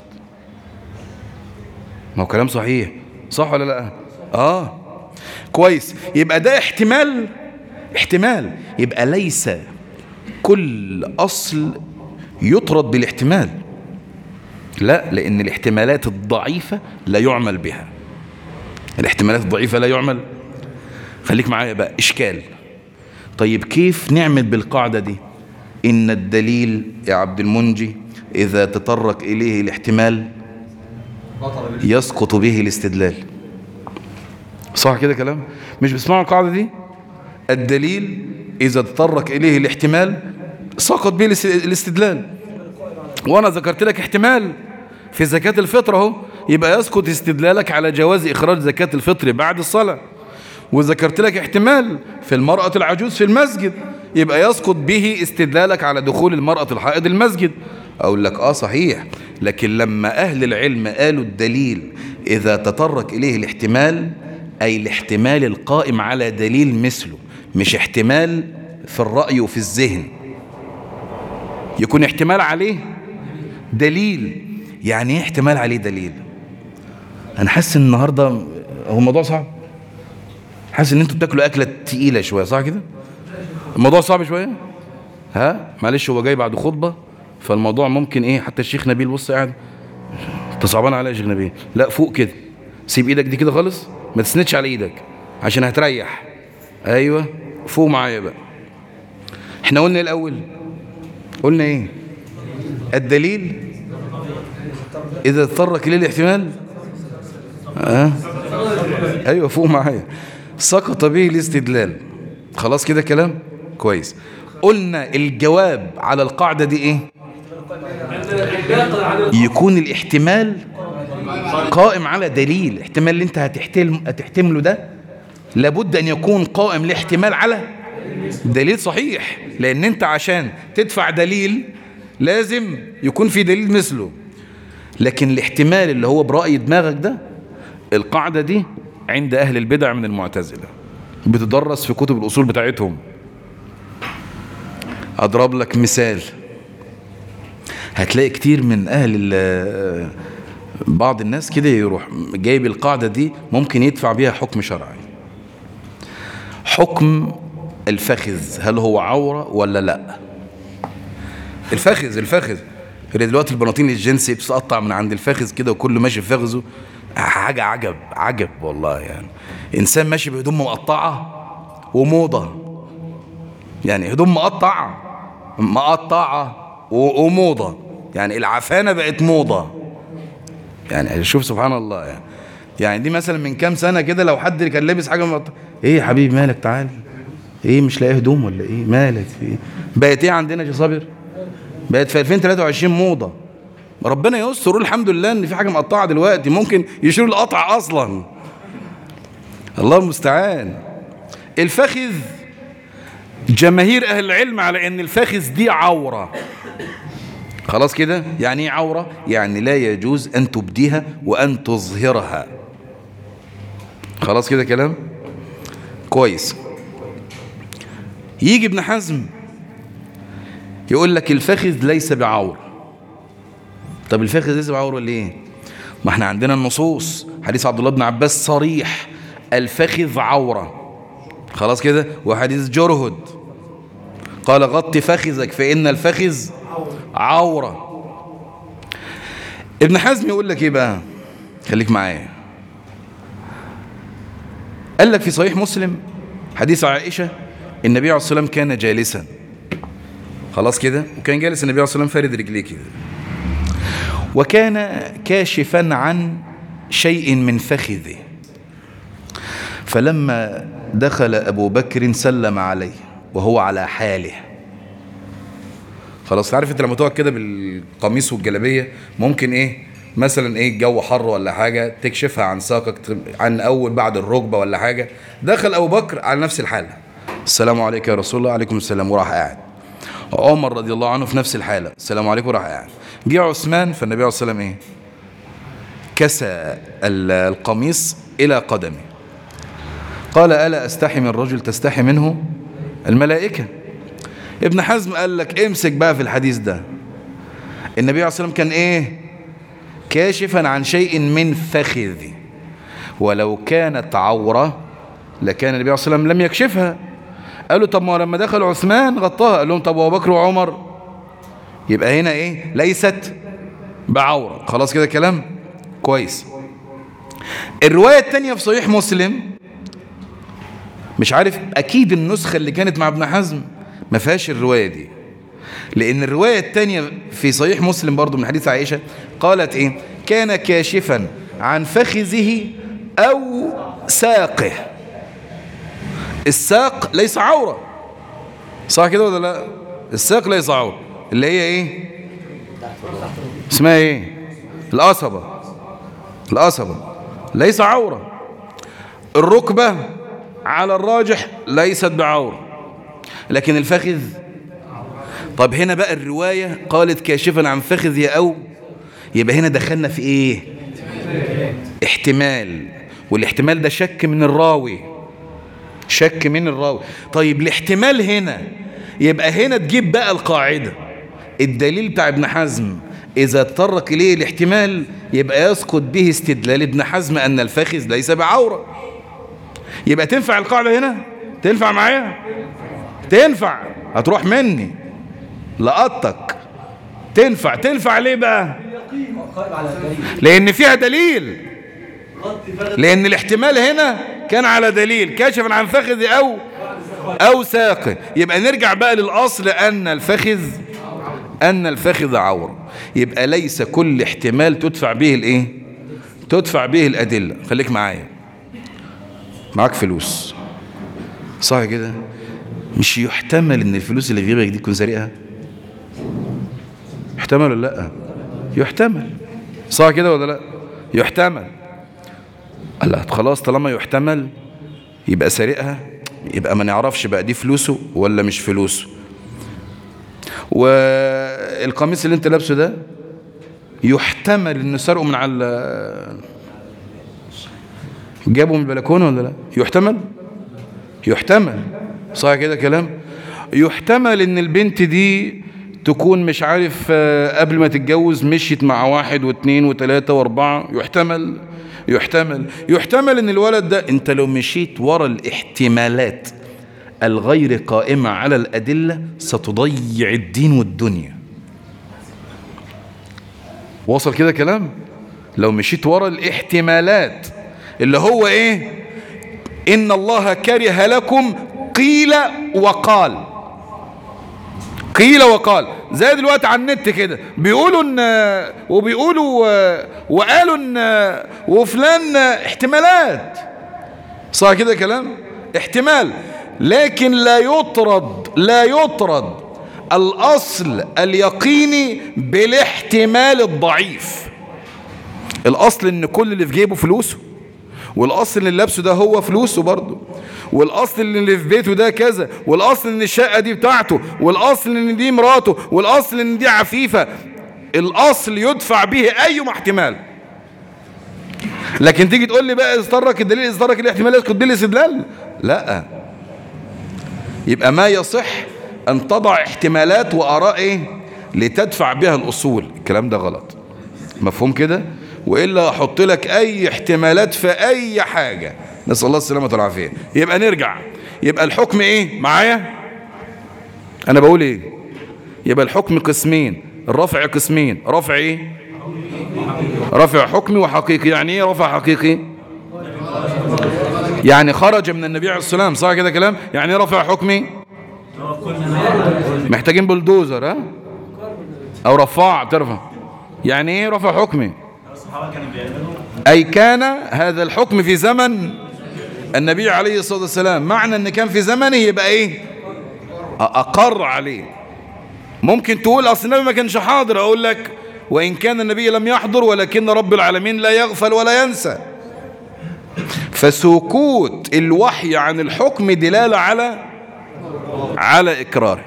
ما هو كلام صحيح صح ولا لا اه كويس يبقى ده احتمال احتمال يبقى ليس كل اصل يطرد بالاحتمال لا لان الاحتمالات الضعيفة لا يعمل بها الاحتمالات الضعيفة لا يعمل خليك معايا بقى اشكال طيب كيف نعمل بالقاعدة دي ان الدليل يا عبد المنجي اذا تطرق اليه الاحتمال يسقط به الاستدلال صح كده كلام مش بسمعوا القاعدة دي الدليل اذا تطرق اليه الاحتمال سقط به الاستدلال وانا ذكرت لك احتمال في زكاة الفطر اهو يبقى يسقط استدلالك على جواز إخراج زكاة الفطر بعد الصلاة وذكرت لك احتمال في المرأة العجوز في المسجد يبقى يسقط به استدلالك على دخول المرأة الحائض المسجد أقول لك آه صحيح لكن لما أهل العلم قالوا الدليل إذا تطرق إليه الاحتمال أي الاحتمال القائم على دليل مثله مش احتمال في الرأي وفي الذهن يكون احتمال عليه دليل يعني ايه احتمال عليه دليل انا حاسس ان النهارده هو الموضوع صعب حاسس ان انتوا بتاكلوا اكله تقيله شويه صح كده الموضوع صعب شويه ها معلش هو جاي بعد خطبه فالموضوع ممكن ايه حتى الشيخ نبيل بص قاعد انت صعبان عليا يا شيخ نبيل لا فوق كده سيب ايدك دي كده خالص ما تسندش على ايدك عشان هتريح ايوه فوق معايا بقى احنا قلنا ايه الاول قلنا ايه الدليل اذا اضطرك اليه الاحتمال أه؟ ايوه فوق معايا سقط به الاستدلال خلاص كده كلام كويس قلنا الجواب على القاعدة دي ايه يكون الاحتمال قائم على دليل الاحتمال اللي انت هتحتمل هتحتمله ده لابد ان يكون قائم الاحتمال على دليل صحيح لان انت عشان تدفع دليل لازم يكون في دليل مثله لكن الاحتمال اللي هو برأي دماغك ده القاعدة دي عند أهل البدع من المعتزلة بتدرس في كتب الأصول بتاعتهم أضرب لك مثال هتلاقي كتير من أهل بعض الناس كده يروح جايب القاعدة دي ممكن يدفع بيها حكم شرعي حكم الفخذ هل هو عورة ولا لا الفخذ الفخذ دلوقتي البناطيل الجنسي بتتقطع من عند الفخذ كده وكل ماشي في فخذه حاجة عجب عجب والله يعني إنسان ماشي بهدوم مقطعة وموضة يعني هدوم مقطعة مقطعة وموضة يعني العفانة بقت موضة يعني شوف سبحان الله يعني يعني دي مثلا من كام سنة كده لو حد كان لابس حاجة مقطعة ايه يا حبيبي مالك تعال ايه مش لاقي هدوم ولا ايه مالك في ايه بقت ايه عندنا يا صابر بقت في 2023 موضة ربنا يستر الحمد لله ان في حاجة مقطعة دلوقتي ممكن يشيلوا القطع اصلا الله المستعان الفخذ جماهير اهل العلم على ان الفخذ دي عورة خلاص كده يعني ايه عورة يعني لا يجوز ان تبديها وان تظهرها خلاص كده كلام كويس يجي ابن حزم يقول لك الفخذ ليس بعور طب الفخذ ليس بعور ولا ايه ما احنا عندنا النصوص حديث عبد الله بن عباس صريح الفخذ عورة خلاص كده وحديث جرهد قال غط فخذك فإن الفخذ عورة ابن حزم يقول لك ايه بقى خليك معايا قال لك في صحيح مسلم حديث عائشة النبي عليه الصلاة والسلام كان جالسا خلاص كده وكان جالس النبي عليه الصلاة والسلام فارد رجليه كده وكان كاشفا عن شيء من فخذه فلما دخل أبو بكر سلم عليه وهو على حاله خلاص عارف انت لما تقعد كده بالقميص والجلابيه ممكن ايه مثلا ايه الجو حر ولا حاجه تكشفها عن ساقك عن اول بعد الركبه ولا حاجه دخل ابو بكر على نفس الحاله السلام عليك يا رسول الله عليكم السلام وراح قاعد عمر رضي الله عنه في نفس الحاله السلام عليكم وراح قاعد جه عثمان فالنبي عليه الصلاه والسلام ايه كسى القميص الى قدمه قال الا استحي من الرجل تستحي منه الملائكه ابن حزم قال لك امسك بقى في الحديث ده النبي عليه الصلاه والسلام كان ايه كاشفا عن شيء من فخذه ولو كانت عورة لكان النبي عليه الصلاة والسلام لم يكشفها قالوا طب ما لما دخل عثمان غطاها قال لهم طب وابو بكر وعمر يبقى هنا ايه ليست بعورة خلاص كده كلام كويس الرواية التانية في صحيح مسلم مش عارف اكيد النسخة اللي كانت مع ابن حزم ما فيهاش الرواية دي لأن الرواية الثانية في صحيح مسلم برضو من حديث عائشة قالت إيه كان كاشفا عن فخذه أو ساقه الساق ليس عورة صح كده ولا لا الساق ليس عورة اللي هي إيه اسمها إيه القصبة القصبة ليس عورة الركبة على الراجح ليست بعورة لكن الفخذ طب هنا بقى الرواية قالت كاشفا عن فخذي أو يبقى هنا دخلنا في إيه احتمال والاحتمال ده شك من الراوي شك من الراوي طيب الاحتمال هنا يبقى هنا تجيب بقى القاعدة الدليل بتاع ابن حزم إذا تطرق إليه الاحتمال يبقى يسقط به استدلال ابن حزم أن الفخذ ليس بعورة يبقى تنفع القاعدة هنا تنفع معايا تنفع هتروح مني لقطك تنفع تنفع ليه بقى لان فيها دليل لان الاحتمال هنا كان على دليل كاشفا عن فخذ او او ساق يبقى نرجع بقى للاصل ان الفخذ ان الفخذ عور يبقى ليس كل احتمال تدفع به الايه تدفع به الادله خليك معايا معاك فلوس صح كده مش يحتمل ان الفلوس اللي في جيبك دي تكون سرقها يحتمل ولا لا يحتمل صح كده ولا لا يحتمل لا خلاص طالما يحتمل يبقى سارقها يبقى ما نعرفش بقى دي فلوسه ولا مش فلوسه والقميص اللي انت لابسه ده يحتمل انه سرقه من على جابه من البلكونه ولا لا يحتمل يحتمل صح كده كلام يحتمل ان البنت دي تكون مش عارف قبل ما تتجوز مشيت مع واحد واثنين وثلاثة واربعة يحتمل يحتمل يحتمل ان الولد ده انت لو مشيت ورا الاحتمالات الغير قائمة على الأدلة ستضيع الدين والدنيا وصل كده كلام لو مشيت ورا الاحتمالات اللي هو ايه ان الله كره لكم قيل وقال قيل وقال زي دلوقتي على النت كده بيقولوا ان وبيقولوا وقالوا ان وفلان احتمالات صح كده كلام احتمال لكن لا يطرد لا يطرد الاصل اليقيني بالاحتمال الضعيف الاصل ان كل اللي في جيبه فلوسه والاصل ان اللي لابسه ده هو فلوسه برضه والاصل ان اللي في بيته ده كذا والاصل ان الشقه دي بتاعته والاصل ان دي مراته والاصل ان دي عفيفه الاصل يدفع به اي احتمال لكن تيجي تقول لي بقى اصدرك الدليل اصدرك الاحتمال اسكت دي استدلال لا يبقى ما يصح ان تضع احتمالات واراء ايه لتدفع بها الاصول الكلام ده غلط مفهوم كده وإلا أحط لك أي احتمالات في أي حاجة نسأل الله السلامة والعافية يبقى نرجع يبقى الحكم إيه معايا أنا بقول إيه يبقى الحكم قسمين الرفع قسمين رفع إيه رفع حكمي وحقيقي يعني إيه رفع حقيقي يعني خرج من النبي عليه السلام صح كده كلام يعني إيه رفع حكمي محتاجين بلدوزر ها أو رفاع ترفع يعني إيه رفع حكمي أي كان هذا الحكم في زمن النبي عليه الصلاة والسلام معنى ان كان في زمنه يبقى ايه اقر عليه ممكن تقول اصل النبي ما كانش حاضر اقول لك وان كان النبي لم يحضر ولكن رب العالمين لا يغفل ولا ينسى فسكوت الوحي عن الحكم دلالة على على إكراره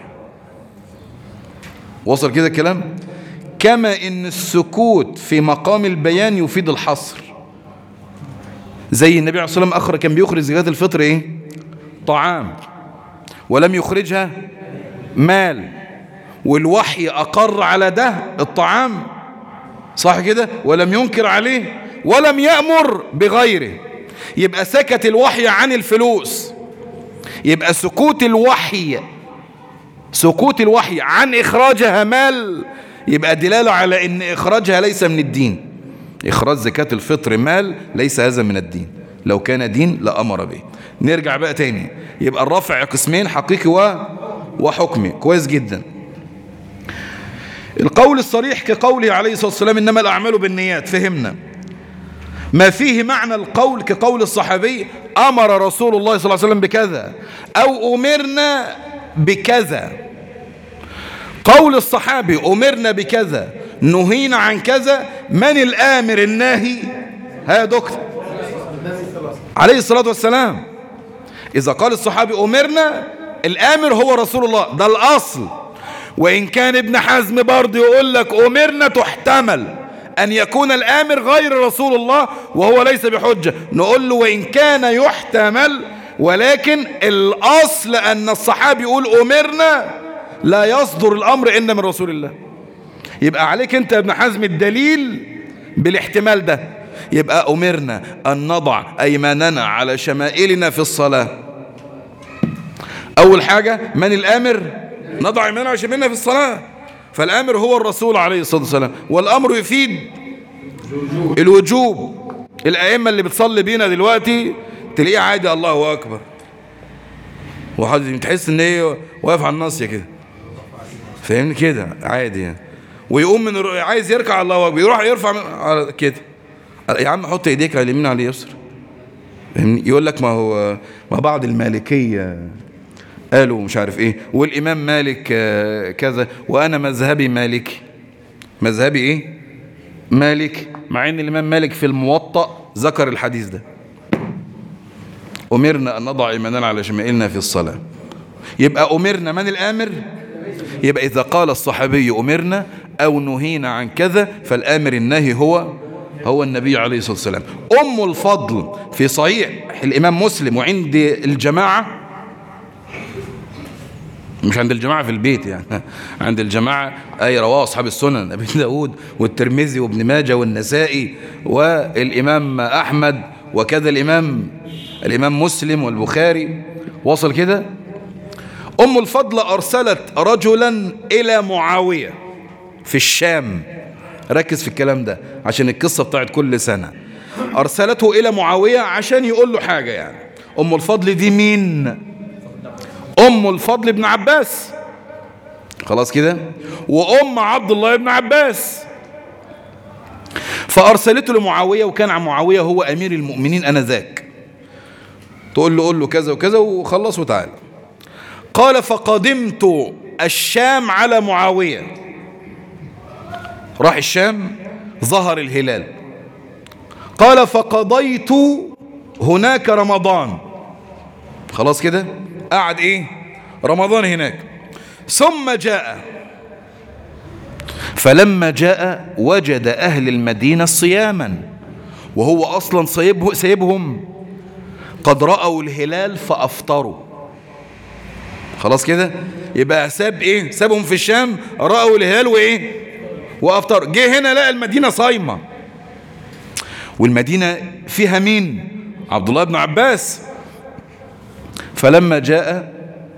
وصل كده الكلام كما إن السكوت في مقام البيان يفيد الحصر زي النبي عليه الصلاة والسلام أخر كان بيخرج زكاة الفطر إيه طعام ولم يخرجها مال والوحي أقر على ده الطعام صح كده ولم ينكر عليه ولم يأمر بغيره يبقى سكت الوحي عن الفلوس يبقى سكوت الوحي سكوت الوحي عن إخراجها مال يبقى دلالة على أن إخراجها ليس من الدين إخراج زكاة الفطر مال ليس هذا من الدين لو كان دين لأمر به نرجع بقى تاني يبقى الرفع قسمين حقيقي و... وحكمي كويس جدا القول الصريح كقوله عليه الصلاة والسلام إنما الأعمال بالنيات فهمنا ما فيه معنى القول كقول الصحابي أمر رسول الله صلى الله عليه وسلم بكذا أو أمرنا بكذا قول الصحابي أمرنا بكذا نهينا عن كذا من الآمر الناهي ها دكتور عليه الصلاة والسلام إذا قال الصحابي أمرنا الآمر هو رسول الله ده الأصل وإن كان ابن حزم برضه يقول لك أمرنا تحتمل أن يكون الآمر غير رسول الله وهو ليس بحجة نقول له وإن كان يحتمل ولكن الأصل أن الصحابي يقول أمرنا لا يصدر الأمر إلا من رسول الله يبقى عليك أنت يا ابن حزم الدليل بالاحتمال ده يبقى أمرنا أن نضع أيماننا على شمائلنا في الصلاة أول حاجة من الآمر نضع أيماننا على شمائلنا في الصلاة فالآمر هو الرسول عليه الصلاة والسلام والأمر يفيد الوجوب الأئمة اللي بتصلي بينا دلوقتي تلاقيه عادي الله أكبر وحد تحس ان ايه واقف على الناصيه كده فاهمني كده عادي يعني ويقوم من الر... عايز يركع الله اكبر يروح يرفع من... على كده يا عم حط ايديك على اليمين على اليسر فاهمني يقول لك ما هو ما بعض المالكيه قالوا مش عارف ايه والامام مالك كذا وانا مذهبي مالكي مذهبي ايه مالك مع ان الامام مالك في الموطأ ذكر الحديث ده أمرنا أن نضع إيماننا على شمائلنا في الصلاة يبقى أمرنا من الآمر يبقى إذا قال الصحابي أمرنا أو نهينا عن كذا فالآمر الناهي هو هو النبي عليه الصلاة والسلام أم الفضل في صحيح الإمام مسلم وعند الجماعة مش عند الجماعة في البيت يعني عند الجماعة أي رواه أصحاب السنن أبي داود والترمذي وابن ماجه والنسائي والإمام أحمد وكذا الإمام الإمام مسلم والبخاري وصل كده أم الفضل أرسلت رجلا إلى معاوية في الشام ركز في الكلام ده عشان القصة بتاعت كل سنة أرسلته إلى معاوية عشان يقول له حاجة يعني أم الفضل دي مين أم الفضل ابن عباس خلاص كده وأم عبد الله بن عباس فأرسلته لمعاوية وكان عن معاوية هو أمير المؤمنين أنذاك تقول له قول له كذا وكذا وخلص وتعالى قال فقدمت الشام على معاوية راح الشام ظهر الهلال قال فقضيت هناك رمضان خلاص كده قعد ايه رمضان هناك ثم جاء فلما جاء وجد أهل المدينة صياما وهو أصلا سيبه سيبهم قد رأوا الهلال فأفطروا خلاص كده يبقى ساب ايه سابهم في الشام رأوا الهلال وايه وأفطروا جه هنا لقى المدينة صايمة والمدينة فيها مين عبد الله بن عباس فلما جاء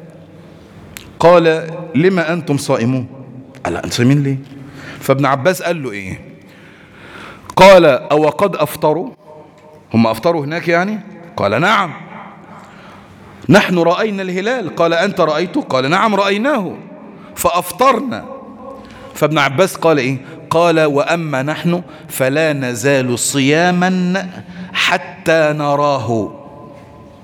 قال لما أنتم صائمون قال أنتم صائمين ليه فابن عباس قال له ايه قال أو قد أفطروا هم أفطروا هناك يعني قال نعم نحن رأينا الهلال قال أنت رأيته قال نعم رأيناه فأفطرنا فابن عباس قال إيه قال وأما نحن فلا نزال صياما حتى نراه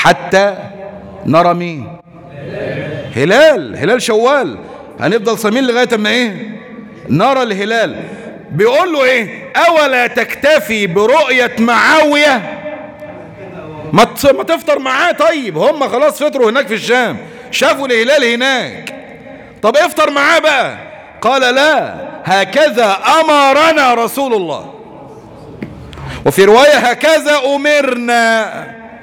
حتى نرى مين هلال هلال شوال هنفضل صايمين لغاية ما ايه نرى الهلال بيقول له ايه اولا تكتفي برؤية معاوية ما ما تفطر معاه طيب هم خلاص فطروا هناك في الشام شافوا الهلال هناك طب افطر معاه بقى قال لا هكذا امرنا رسول الله وفي رواية هكذا امرنا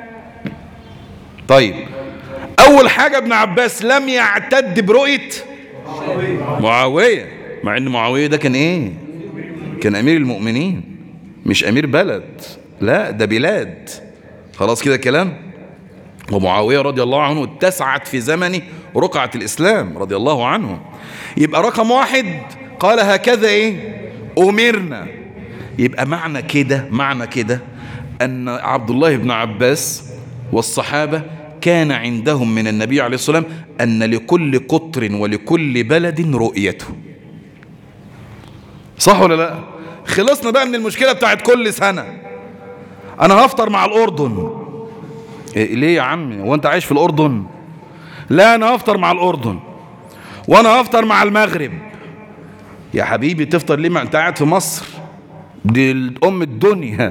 طيب اول حاجة ابن عباس لم يعتد برؤية معاوية مع ان معاوية ده كان ايه كان امير المؤمنين مش امير بلد لا ده بلاد خلاص كده كلام ومعاوية رضي الله عنه اتسعت في زمنه رقعة الإسلام رضي الله عنه يبقى رقم واحد قال هكذا ايه أمرنا يبقى معنى كده معنى كده أن عبد الله بن عباس والصحابة كان عندهم من النبي عليه الصلاة والسلام أن لكل قطر ولكل بلد رؤيته صح ولا لا خلصنا بقى من المشكلة بتاعت كل سنة أنا هفطر مع الأردن إيه ليه يا عمي هو أنت عايش في الأردن لا أنا هفطر مع الأردن وأنا هفطر مع المغرب يا حبيبي تفطر ليه ما أنت قاعد في مصر دي أم الدنيا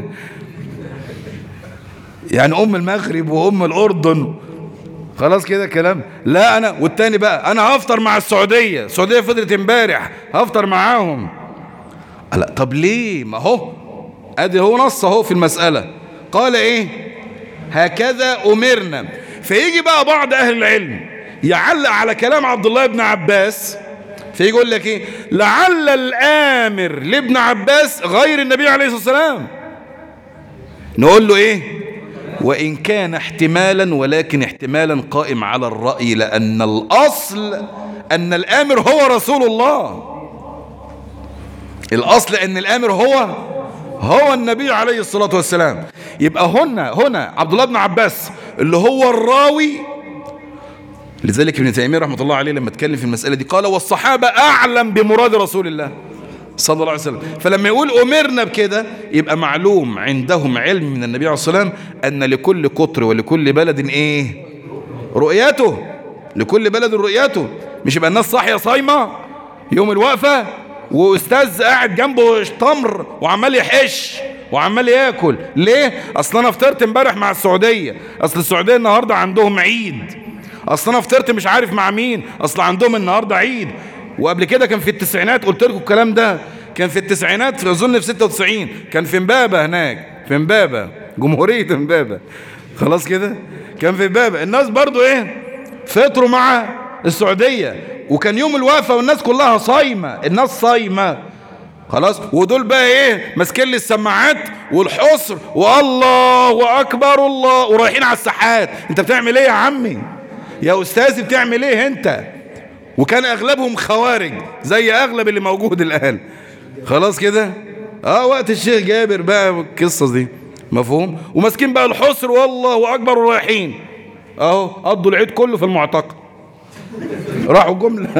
يعني أم المغرب وأم الأردن خلاص كده كلام لا أنا والتاني بقى أنا هفطر مع السعودية السعودية فطرت امبارح هفطر معاهم لا طب ليه ما هو ادي هو نص اهو في المسألة قال ايه هكذا امرنا فيجي بقى بعض اهل العلم يعلق على كلام عبد الله بن عباس فيجي يقول لك ايه لعل الامر لابن عباس غير النبي عليه الصلاة والسلام نقول له ايه وان كان احتمالا ولكن احتمالا قائم على الرأي لان الاصل ان الامر هو رسول الله الاصل ان الامر هو هو النبي عليه الصلاة والسلام يبقى هنا هنا عبد الله بن عباس اللي هو الراوي لذلك ابن تيمية رحمة الله عليه لما اتكلم في المسألة دي قال والصحابة أعلم بمراد رسول الله صلى الله عليه وسلم فلما يقول أمرنا بكده يبقى معلوم عندهم علم من النبي عليه الصلاة والسلام أن لكل قطر ولكل بلد إيه رؤيته لكل بلد رؤيته مش يبقى الناس صاحية صايمة يوم الوقفة واستاذ قاعد جنبه تمر وعمال يحش وعمال ياكل ليه اصل انا فطرت امبارح مع السعوديه اصل السعوديه النهارده عندهم عيد اصل انا فطرت مش عارف مع مين اصل عندهم النهارده عيد وقبل كده كان في التسعينات قلت لكم الكلام ده كان في التسعينات في اظن في 96 كان في امبابه هناك في امبابه جمهوريه امبابه خلاص كده كان في امبابه الناس برضو ايه فطروا مع السعوديه وكان يوم الوقفة والناس كلها صايمة الناس صايمة خلاص ودول بقى ايه ماسكين لي السماعات والحصر والله اكبر الله ورايحين على الساحات انت بتعمل ايه يا عمي يا استاذي بتعمل ايه انت وكان اغلبهم خوارج زي اغلب اللي موجود الان خلاص كده اه وقت الشيخ جابر بقى القصه دي مفهوم وماسكين بقى الحصر والله اكبر ورايحين اهو قضوا العيد كله في المعتقل راحوا جملة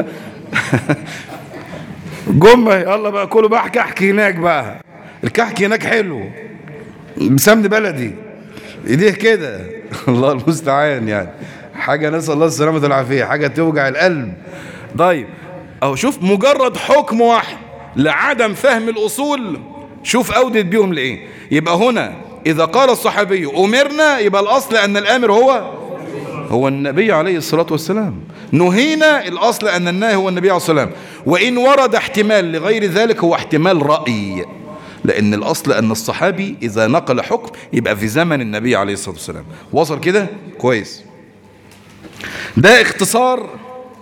جملة يلا بقى كله بقى كحك هناك بقى الكحك هناك حلو بسمن بلدي ايديه كده الله المستعان يعني حاجة نسأل الله السلامة والعافية حاجة توجع القلب طيب اهو شوف مجرد حكم واحد لعدم فهم الأصول شوف أودت بيهم لإيه يبقى هنا إذا قال الصحابي أمرنا يبقى الأصل أن الآمر هو هو النبي عليه الصلاة والسلام نهينا الأصل أن النهي هو النبي عليه الصلاة والسلام وإن ورد احتمال لغير ذلك هو احتمال رأي لأن الأصل أن الصحابي إذا نقل حكم يبقى في زمن النبي عليه الصلاة والسلام وصل كده كويس ده اختصار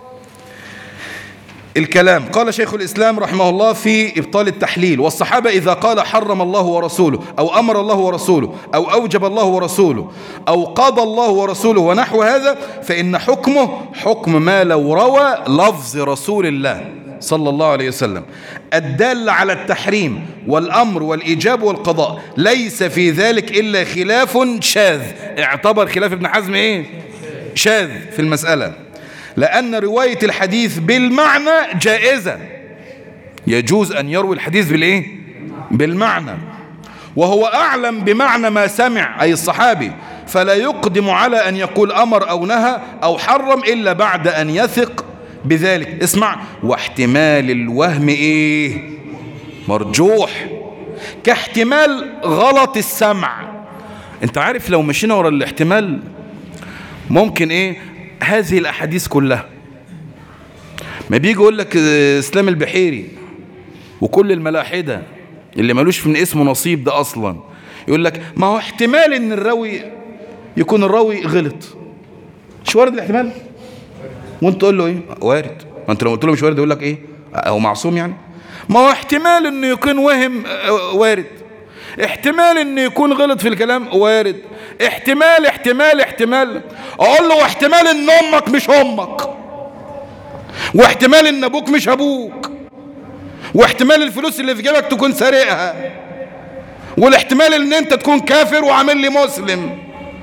الكلام قال شيخ الإسلام رحمه الله في إبطال التحليل والصحابة إذا قال حرم الله ورسوله أو أمر الله ورسوله أو أوجب الله ورسوله أو قضى الله ورسوله ونحو هذا فإن حكمه حكم ما لو روى لفظ رسول الله صلى الله عليه وسلم الدال على التحريم والأمر والإيجاب والقضاء ليس في ذلك إلا خلاف شاذ اعتبر خلاف ابن حزم إيه شاذ في المسألة لأن رواية الحديث بالمعنى جائزة يجوز أن يروي الحديث بالإيه؟ بالمعنى وهو أعلم بمعنى ما سمع أي الصحابي فلا يقدم على أن يقول أمر أو نهى أو حرم إلا بعد أن يثق بذلك اسمع واحتمال الوهم إيه مرجوح كاحتمال غلط السمع انت عارف لو مشينا ورا الاحتمال ممكن ايه هذه الاحاديث كلها ما بيجي يقول لك اسلام البحيري وكل الملاحده اللي ملوش من اسمه نصيب ده اصلا يقول لك ما هو احتمال ان الراوي يكون الراوي غلط مش وارد الاحتمال وانت تقول له ايه وارد ما انت لو قلت له مش وارد يقول لك ايه هو معصوم يعني ما هو احتمال انه يكون وهم وارد احتمال انه يكون غلط في الكلام وارد احتمال احتمال احتمال اقول له احتمال ان امك مش امك واحتمال ان ابوك مش ابوك واحتمال الفلوس اللي في جيبك تكون سارقها والاحتمال ان انت تكون كافر وعامل لي مسلم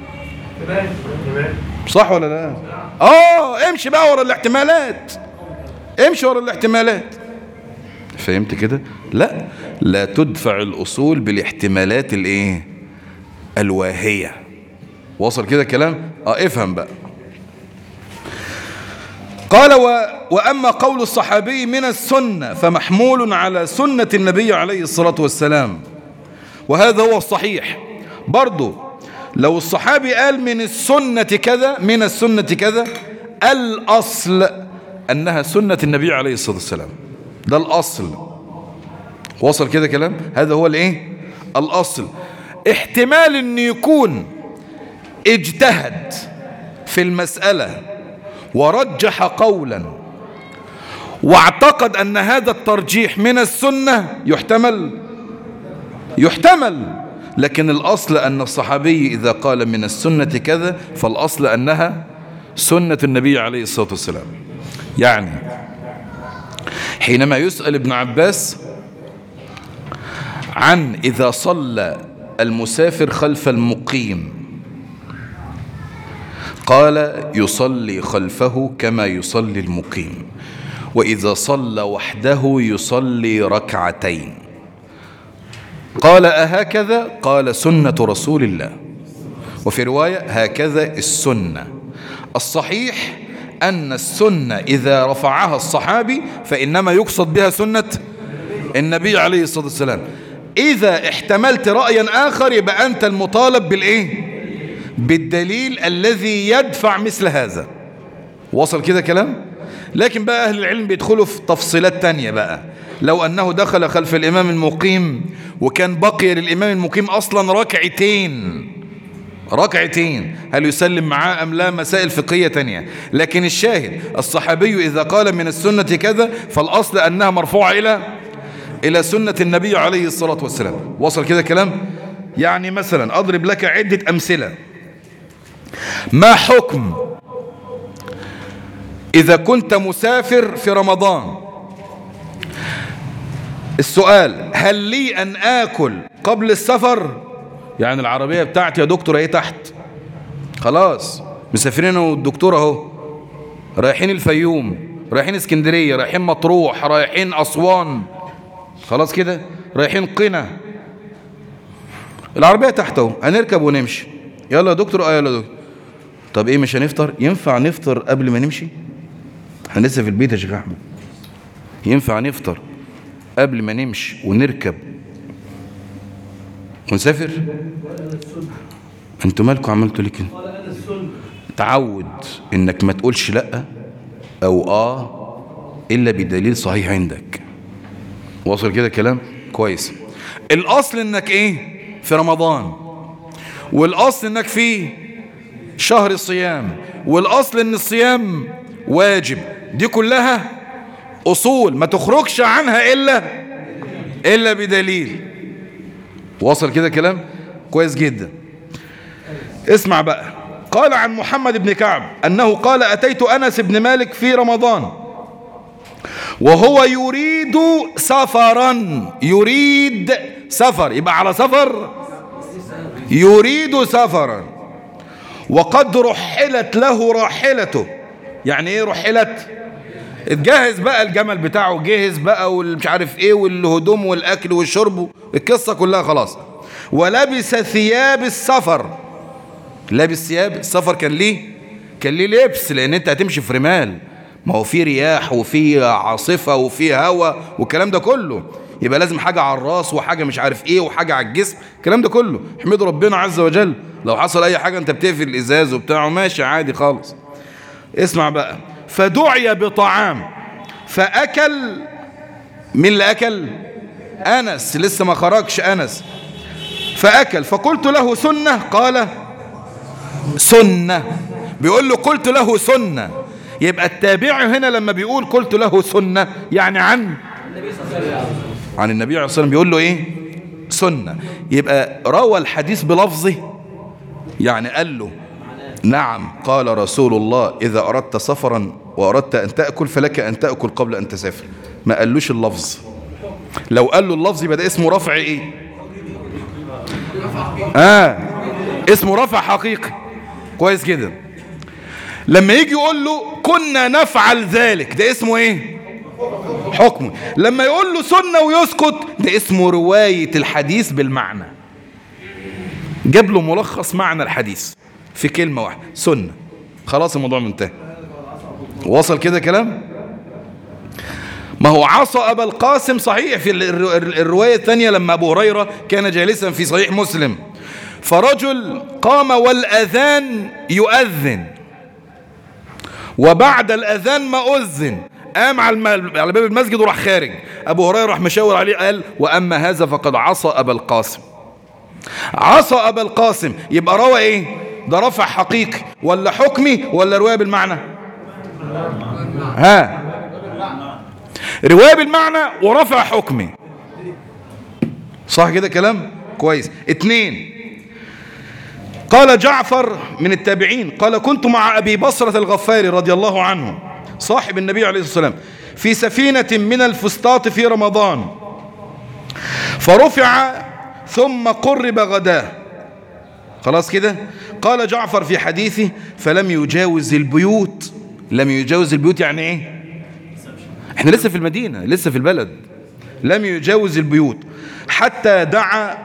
صح ولا لا اه امشي بقى ورا الاحتمالات امشي ورا الاحتمالات فهمت كده لا لا تدفع الاصول بالاحتمالات الايه الواهيه وصل كده كلام اه افهم بقى قال و... وأما قول الصحابي من السنة فمحمول على سنة النبي عليه الصلاة والسلام وهذا هو الصحيح برضو لو الصحابي قال من السنة كذا من السنة كذا الأصل أنها سنة النبي عليه الصلاة والسلام ده الأصل وصل كده كلام هذا هو الايه الأصل احتمال أن يكون اجتهد في المسألة ورجح قولا واعتقد أن هذا الترجيح من السنة يحتمل يحتمل لكن الأصل أن الصحابي إذا قال من السنة كذا فالأصل أنها سنة النبي عليه الصلاة والسلام يعني حينما يسأل ابن عباس عن إذا صلى المسافر خلف المقيم قال يصلي خلفه كما يصلي المقيم وإذا صلى وحده يصلي ركعتين قال أهكذا قال سنة رسول الله وفي رواية هكذا السنة الصحيح أن السنة إذا رفعها الصحابي فإنما يقصد بها سنة النبي عليه الصلاة والسلام إذا احتملت رأيا آخر يبقى أنت المطالب بالإيه بالدليل الذي يدفع مثل هذا وصل كده كلام لكن بقى أهل العلم بيدخلوا في تفصيلات تانية بقى لو أنه دخل خلف الإمام المقيم وكان بقي للإمام المقيم أصلا ركعتين ركعتين هل يسلم معاه أم لا مسائل فقهية تانية لكن الشاهد الصحابي إذا قال من السنة كذا فالأصل أنها مرفوعة إلى إلى سنة النبي عليه الصلاة والسلام وصل كده كلام يعني مثلا أضرب لك عدة أمثلة ما حكم إذا كنت مسافر في رمضان السؤال هل لي أن آكل قبل السفر يعني العربية بتاعتي يا دكتور اهي تحت خلاص مسافرين والدكتور اهو رايحين الفيوم رايحين اسكندرية رايحين مطروح رايحين أسوان خلاص كده رايحين قنا العربية تحت اهو هنركب ونمشي يلا يا دكتور اه يلا يا دكتور طب ايه مش هنفطر ينفع نفطر قبل ما نمشي احنا لسه في البيت يا شيخ احمد ينفع نفطر قبل ما نمشي ونركب ونسافر انتوا مالكم عملتوا ليه كده تعود انك ما تقولش لا او اه الا بدليل صحيح عندك واصل كده كلام كويس الاصل انك ايه في رمضان والاصل انك في شهر الصيام والاصل ان الصيام واجب دي كلها اصول ما تخرجش عنها الا الا بدليل وصل كده كلام كويس جدا اسمع بقى قال عن محمد بن كعب انه قال اتيت انس بن مالك في رمضان وهو يريد سفرا يريد سفر يبقى على سفر يريد سفرا وقد رحلت له راحلته يعني ايه رحلت اتجهز بقى الجمل بتاعه جهز بقى والمش عارف ايه والهدوم والاكل والشرب القصه كلها خلاص ولبس ثياب السفر لابس ثياب السفر كان ليه كان ليه لبس لان انت هتمشي في رمال ما هو في رياح وفي عاصفة وفي هواء والكلام ده كله يبقى لازم حاجة على الراس وحاجة مش عارف ايه وحاجة على الجسم الكلام ده كله احمد ربنا عز وجل لو حصل اي حاجة انت بتقفل الازاز وبتاعه ماشي عادي خالص اسمع بقى فدعي بطعام فاكل مين اللي اكل انس لسه ما خرجش انس فاكل فقلت له سنة قال سنة بيقول له قلت له سنة يبقى التابع هنا لما بيقول قلت له سنة يعني عن عن النبي عليه الصلاة والسلام بيقول له ايه سنة يبقى روى الحديث بلفظه يعني قال له نعم قال رسول الله إذا أردت سفرا وأردت أن تأكل فلك أن تأكل قبل أن تسافر ما قالوش اللفظ لو قال له اللفظ يبقى ده اسمه رفع ايه آه اسمه رفع حقيقي كويس كده لما يجي يقول له كنا نفعل ذلك ده اسمه ايه حكمه لما يقول له سنة ويسكت ده اسمه رواية الحديث بالمعنى جاب له ملخص معنى الحديث في كلمة واحدة سنة خلاص الموضوع منتهي وصل كده كلام ما هو عصى أبا القاسم صحيح في الرواية الثانية لما أبو هريرة كان جالسا في صحيح مسلم فرجل قام والأذان يؤذن وبعد الأذان ما أذن قام على على باب المسجد وراح خارج أبو هريرة راح مشاور عليه قال وأما هذا فقد عصى أبا القاسم عصى أبا القاسم يبقى روى إيه ده رفع حقيقي ولا حكمي ولا رواية بالمعنى ها رواية بالمعنى ورفع حكمي صح كده كلام كويس اتنين قال جعفر من التابعين قال كنت مع أبي بصرة الغفاري رضي الله عنه صاحب النبي عليه الصلاة والسلام في سفينة من الفسطاط في رمضان فرفع ثم قرب غداه خلاص كده قال جعفر في حديثه فلم يجاوز البيوت لم يجاوز البيوت يعني ايه احنا لسه في المدينة لسه في البلد لم يجاوز البيوت حتى دعا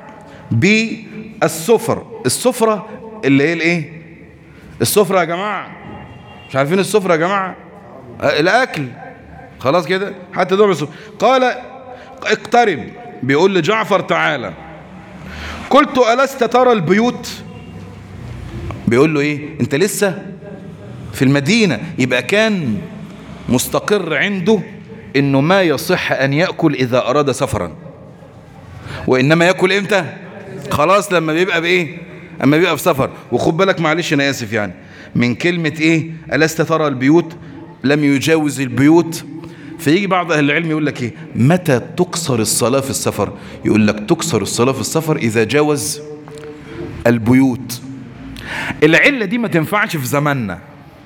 بالسفر السفرة اللي هي الايه السفرة يا جماعة مش عارفين السفرة يا جماعة الاكل خلاص كده حتى دعا بالسفرة قال اقترب بيقول لجعفر تعالى قلت ألست ترى البيوت بيقول له ايه انت لسه في المدينة يبقى كان مستقر عنده انه ما يصح ان يأكل اذا اراد سفرا وانما يأكل امتى خلاص لما بيبقى بايه اما بيبقى في سفر وخد بالك معلش انا اسف يعني من كلمة ايه ألست ترى البيوت لم يجاوز البيوت فيجي بعض أهل العلم يقول لك إيه متى تكسر الصلاة في السفر يقول لك تكسر الصلاة في السفر إذا جاوز البيوت العلة دي ما تنفعش في زماننا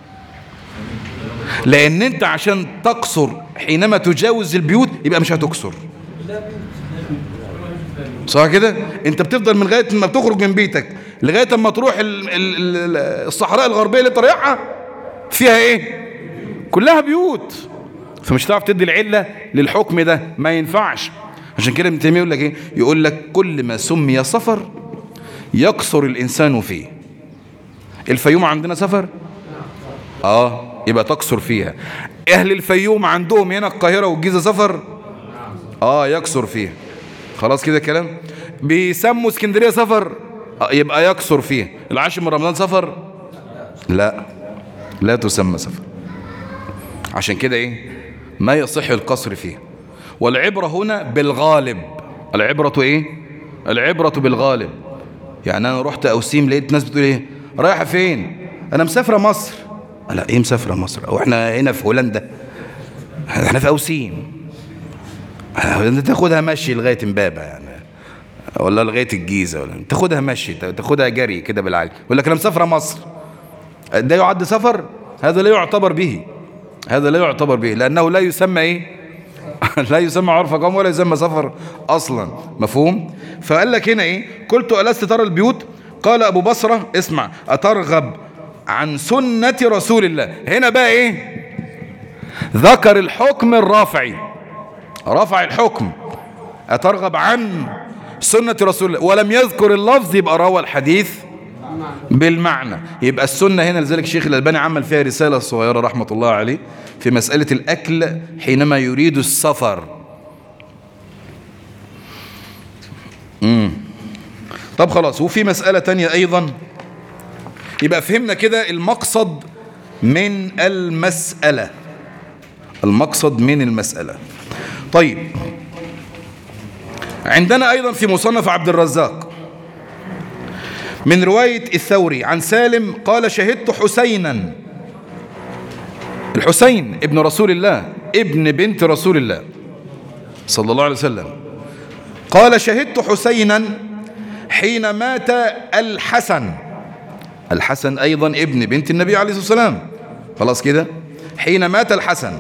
لأن أنت عشان تقصر حينما تجاوز البيوت يبقى مش هتكسر صح كده انت بتفضل من لغايه ما بتخرج من بيتك لغايه ما تروح ال ال الصحراء الغربيه اللي انت رايحها فيها ايه كلها بيوت فمش هتعرف تدي العله للحكم ده ما ينفعش عشان كده ابن تيميه يقول لك ايه يقول لك كل ما سمي سفر يقصر الانسان فيه الفيوم عندنا سفر اه يبقى تقصر فيها اهل الفيوم عندهم هنا القاهره والجيزه سفر اه يقصر فيها خلاص كده كلام بيسموا اسكندريه سفر آه يبقى يقصر فيها العاشر من رمضان سفر لا لا تسمى سفر عشان كده ايه ما يصح القصر فيه والعبرة هنا بالغالب العبرة ايه العبرة بالغالب يعني انا رحت اوسيم لقيت ناس بتقول ايه رايحة فين انا مسافرة مصر لا ايه مسافرة مصر او احنا هنا في هولندا احنا في اوسيم تاخدها مشي لغاية امبابة يعني ولا لغاية الجيزة ولا تاخدها مشي تاخدها جري كده بالعالي يقول لك انا مسافرة مصر ده يعد سفر هذا لا يعتبر به هذا لا يعتبر به لأنه لا يسمى إيه لا يسمى عرف قوم ولا يسمى سفر أصلا مفهوم فقال لك هنا إيه قلت ألست ترى البيوت قال أبو بصرة اسمع أترغب عن سنة رسول الله هنا بقى إيه ذكر الحكم الرافعي رفع الحكم أترغب عن سنة رسول الله ولم يذكر اللفظ يبقى روى الحديث بالمعنى يبقى السنة هنا لذلك الشيخ الألباني عمل فيها رسالة صغيرة رحمة الله عليه في مسألة الأكل حينما يريد السفر مم. طب خلاص وفي مسألة تانية أيضا يبقى فهمنا كده المقصد من المسألة المقصد من المسألة طيب عندنا أيضا في مصنف عبد الرزاق من رواية الثوري عن سالم قال شهدت حسينا الحسين ابن رسول الله ابن بنت رسول الله صلى الله عليه وسلم قال شهدت حسينا حين مات الحسن الحسن أيضا ابن بنت النبي عليه الصلاة والسلام خلاص كده حين مات الحسن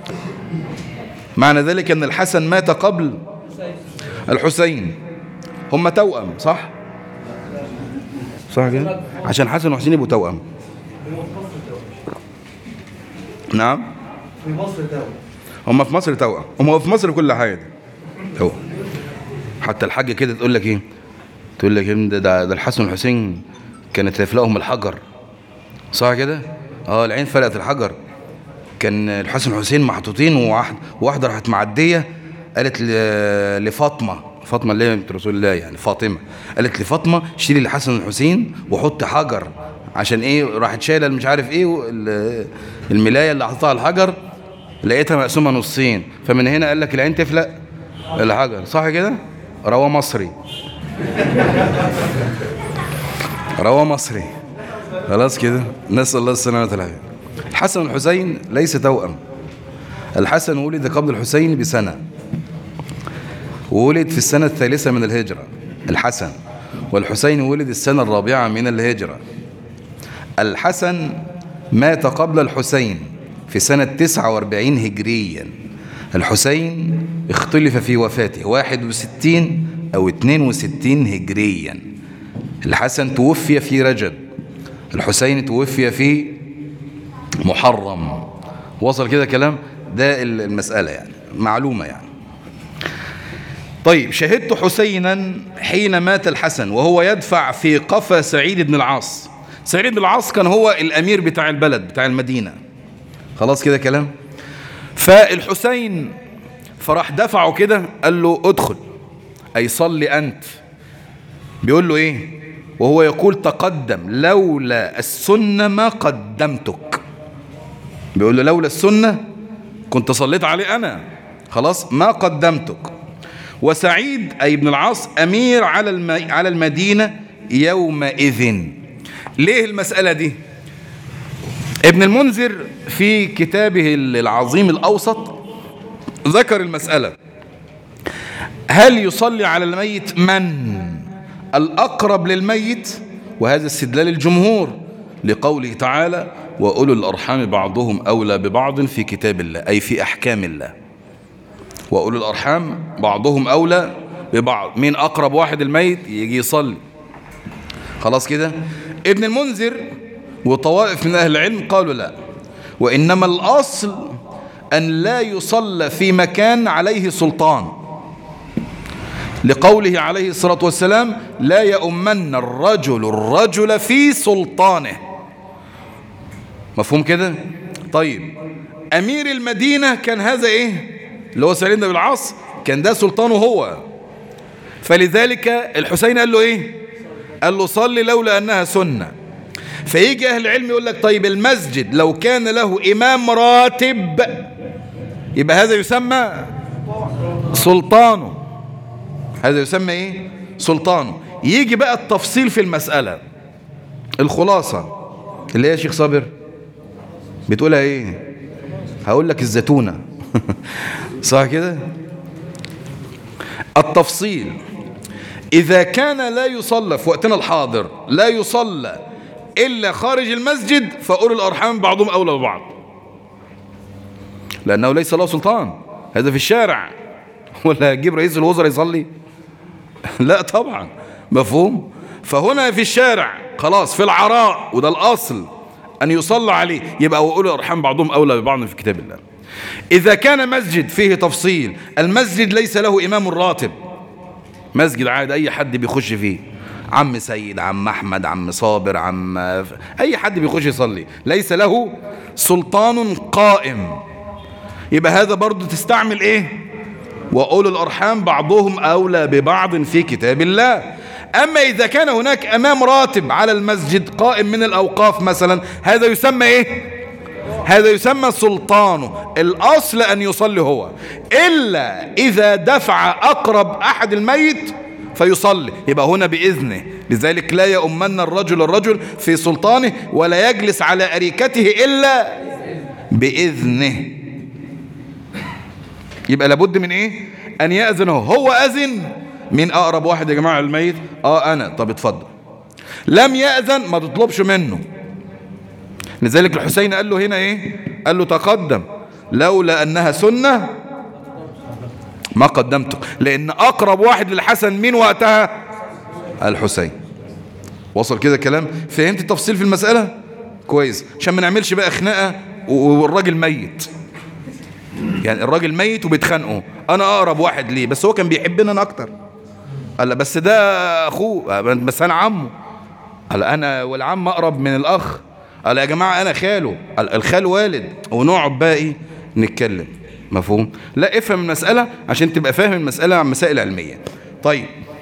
معنى ذلك أن الحسن مات قبل الحسين هم توأم صح صح كده عشان حسن وحسين يبقوا توأم نعم في مصر توأم هم في مصر توأم هم في مصر كل حاجة توأم حتى الحاج كده تقول لك ايه تقول لك إيه ده, ده, ده الحسن والحسين كانت تفلقهم الحجر صح كده اه العين فلقت الحجر كان الحسن والحسين محطوطين وواحد واحده راحت معديه قالت ل- لفاطمه فاطمه اللي هي بنت رسول الله يعني فاطمه قالت لفاطمه شيلي الحسن والحسين وحط حجر عشان ايه راحت شايله مش عارف ايه وال- الملايه اللي حطها على الحجر لقيتها مقسومه نصين فمن هنا قال لك العين تفلق الحجر صح كده رواه مصري رواه مصري خلاص كده نسأل الله السلامة والعافية الحسن والحسين ليس توأم الحسن ولد قبل الحسين بسنة وولد في السنة الثالثة من الهجرة الحسن والحسين ولد السنة الرابعة من الهجرة الحسن مات قبل الحسين في سنة 49 هجريا الحسين اختلف في وفاته 61 أو 62 هجريا الحسن توفي في رجب الحسين توفي في محرم وصل كده كلام ده المسألة يعني معلومة يعني طيب شهدت حسينا حين مات الحسن وهو يدفع في قفا سعيد بن العاص سعيد بن العاص كان هو الأمير بتاع البلد بتاع المدينة خلاص كده كلام فالحسين فراح دفعه كده قال له ادخل أي صلي أنت بيقول له ايه وهو يقول تقدم لولا السنة ما قدمتك بيقول له لولا السنة كنت صليت عليه أنا خلاص ما قدمتك وسعيد أي ابن العاص أمير على الم... على المدينة يومئذ ليه المسألة دي ابن المنذر في كتابه العظيم الأوسط ذكر المسألة هل يصلي على الميت من الأقرب للميت وهذا استدلال الجمهور لقوله تعالى وأولو الأرحام بعضهم أولى ببعض في كتاب الله أي في أحكام الله وأولو الأرحام بعضهم أولى ببعض مين أقرب واحد الميت يجي يصلي خلاص كده ابن المنذر وطوائف من أهل العلم قالوا لا وإنما الأصل أن لا يصلى في مكان عليه سلطان لقوله عليه الصلاة والسلام لا يؤمن الرجل الرجل في سلطانه مفهوم كده طيب أمير المدينة كان هذا إيه اللي هو سعيد بن العاص كان ده سلطانه هو فلذلك الحسين قال له إيه قال له صلي لولا أنها سنة فيجي أهل العلم يقول لك طيب المسجد لو كان له إمام راتب يبقى هذا يسمى سلطانه هذا يسمى ايه سلطانه يجي بقى التفصيل في المسألة الخلاصة اللي هي يا شيخ صابر بتقولها ايه هقول لك الزتونة صح كده التفصيل إذا كان لا يصلى في وقتنا الحاضر لا يصلى إلا خارج المسجد فأولو الأرحام بعضهم أولى ببعض لأنه ليس له سلطان هذا في الشارع ولا هتجيب رئيس الوزراء يصلي لا طبعا مفهوم فهنا في الشارع خلاص في العراء وده الأصل أن يصلى عليه يبقى وأولو الأرحام بعضهم أولى ببعض في كتاب الله إذا كان مسجد فيه تفصيل المسجد ليس له إمام راتب مسجد عادي أي حد بيخش فيه عم سيد عم احمد عم صابر عم اي حد بيخش يصلي ليس له سلطان قائم يبقى هذا برضو تستعمل ايه واولو الارحام بعضهم اولى ببعض في كتاب الله اما اذا كان هناك امام راتب على المسجد قائم من الاوقاف مثلا هذا يسمى ايه هذا يسمى سلطانه الأصل أن يصلي هو إلا إذا دفع أقرب أحد الميت فيصلي يبقى هنا بإذنه لذلك لا يؤمن الرجل الرجل في سلطانه ولا يجلس على أريكته إلا بإذنه يبقى لابد من إيه أن يأذن هو هو أذن من أقرب واحد يا جماعة الميت آه أنا طب اتفضل لم يأذن ما تطلبش منه لذلك الحسين قال له هنا ايه قال له تقدم لولا انها سنة ما قدمتك لان اقرب واحد للحسن مين وقتها الحسين وصل كده كلام فهمت التفصيل في المسألة كويس عشان ما نعملش بقى خناقة والراجل ميت يعني الراجل ميت وبيتخانقوا انا اقرب واحد ليه بس هو كان بيحبنا انا اكتر قال بس ده اخوه بس انا عمه قال انا والعم اقرب من الاخ قال يا جماعة أنا خاله قال الخال والد ونقعد بقى إيه نتكلم مفهوم لا افهم المسألة عشان تبقى فاهم المسألة عن مسائل علمية طيب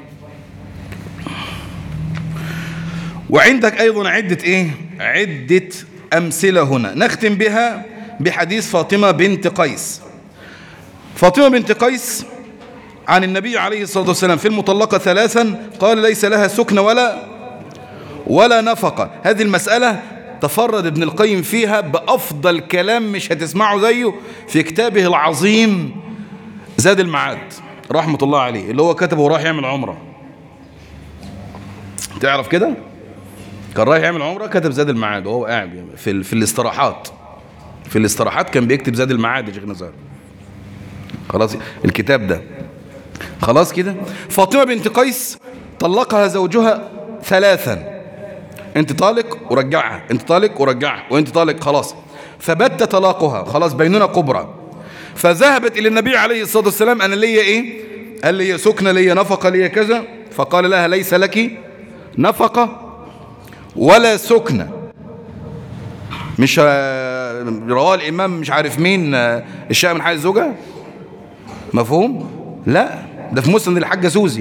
وعندك أيضا عدة إيه عدة أمثلة هنا نختم بها بحديث فاطمة بنت قيس فاطمة بنت قيس عن النبي عليه الصلاة والسلام في المطلقة ثلاثا قال ليس لها سكن ولا ولا نفقة هذه المسألة تفرد ابن القيم فيها بأفضل كلام مش هتسمعه زيه في كتابه العظيم زاد المعاد رحمة الله عليه اللي هو كتبه وراح يعمل عمرة تعرف كده كان رايح يعمل عمرة كتب زاد المعاد وهو قاعد في, في الاستراحات في الاستراحات كان بيكتب زاد المعاد يا شيخ نزار خلاص الكتاب ده خلاص كده فاطمة بنت قيس طلقها زوجها ثلاثا انت طالق ورجعها انت طالق ورجعها وانت طالق خلاص فبت طلاقها خلاص بيننا كبرى فذهبت الى النبي عليه الصلاة والسلام انا ليا ايه قال لي سكنة ليا نفقة ليا كذا فقال لها ليس لك نفقة ولا سكنة مش رواه الامام مش عارف مين الشاء من حال الزوجة مفهوم لا ده في مسند الحاجة سوزي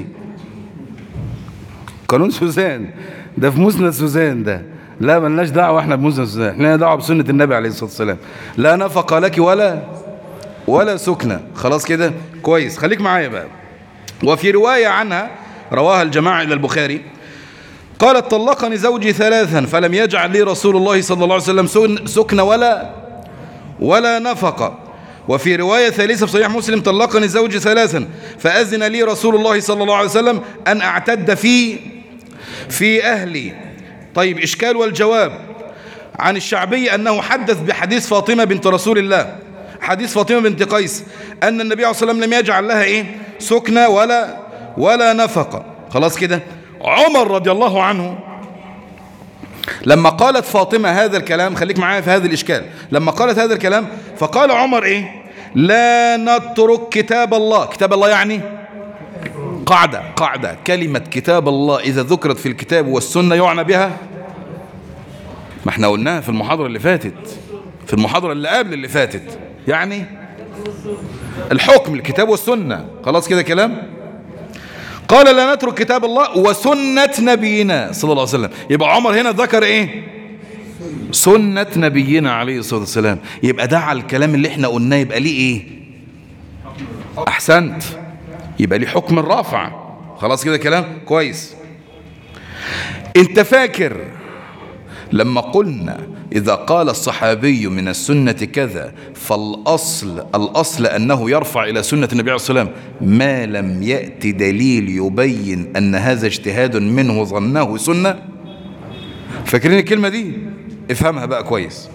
قانون سوزان ده في مسند سوزان ده لا ملناش دعوة احنا بمسند سوزان احنا دعوة بسنة النبي عليه الصلاة والسلام لا نفق لك ولا ولا سكنة خلاص كده كويس خليك معايا بقى وفي رواية عنها رواها الجماعة إلى البخاري قالت طلقني زوجي ثلاثا فلم يجعل لي رسول الله صلى الله عليه وسلم سكن ولا ولا نفقة وفي رواية ثالثة في صحيح مسلم طلقني زوجي ثلاثا فأذن لي رسول الله صلى الله عليه وسلم أن أعتد في في أهلي طيب إشكال والجواب عن الشعبي أنه حدث بحديث فاطمة بنت رسول الله حديث فاطمة بنت قيس أن النبي عليه الصلاة والسلام لم يجعل لها إيه سكنة ولا ولا نفقة خلاص كده عمر رضي الله عنه لما قالت فاطمة هذا الكلام خليك معايا في هذا الإشكال لما قالت هذا الكلام فقال عمر إيه لا نترك كتاب الله كتاب الله يعني قاعدة قاعدة كلمة كتاب الله إذا ذكرت في الكتاب والسنة يعنى بها ما احنا قلناها في المحاضرة اللي فاتت في المحاضرة اللي قبل اللي فاتت يعني الحكم الكتاب والسنة خلاص كده كلام قال لا نترك كتاب الله وسنة نبينا صلى الله عليه وسلم يبقى عمر هنا ذكر ايه سنة نبينا عليه الصلاة والسلام يبقى ده على الكلام اللي احنا قلناه يبقى ليه ايه احسنت يبقى ليه حكم الرافع خلاص كده كلام كويس انت فاكر لما قلنا إذا قال الصحابي من السنة كذا فالأصل الأصل أنه يرفع إلى سنة النبي عليه الصلاة والسلام ما لم يأتي دليل يبين أن هذا اجتهاد منه ظنه سنة فاكرين الكلمة دي افهمها بقى كويس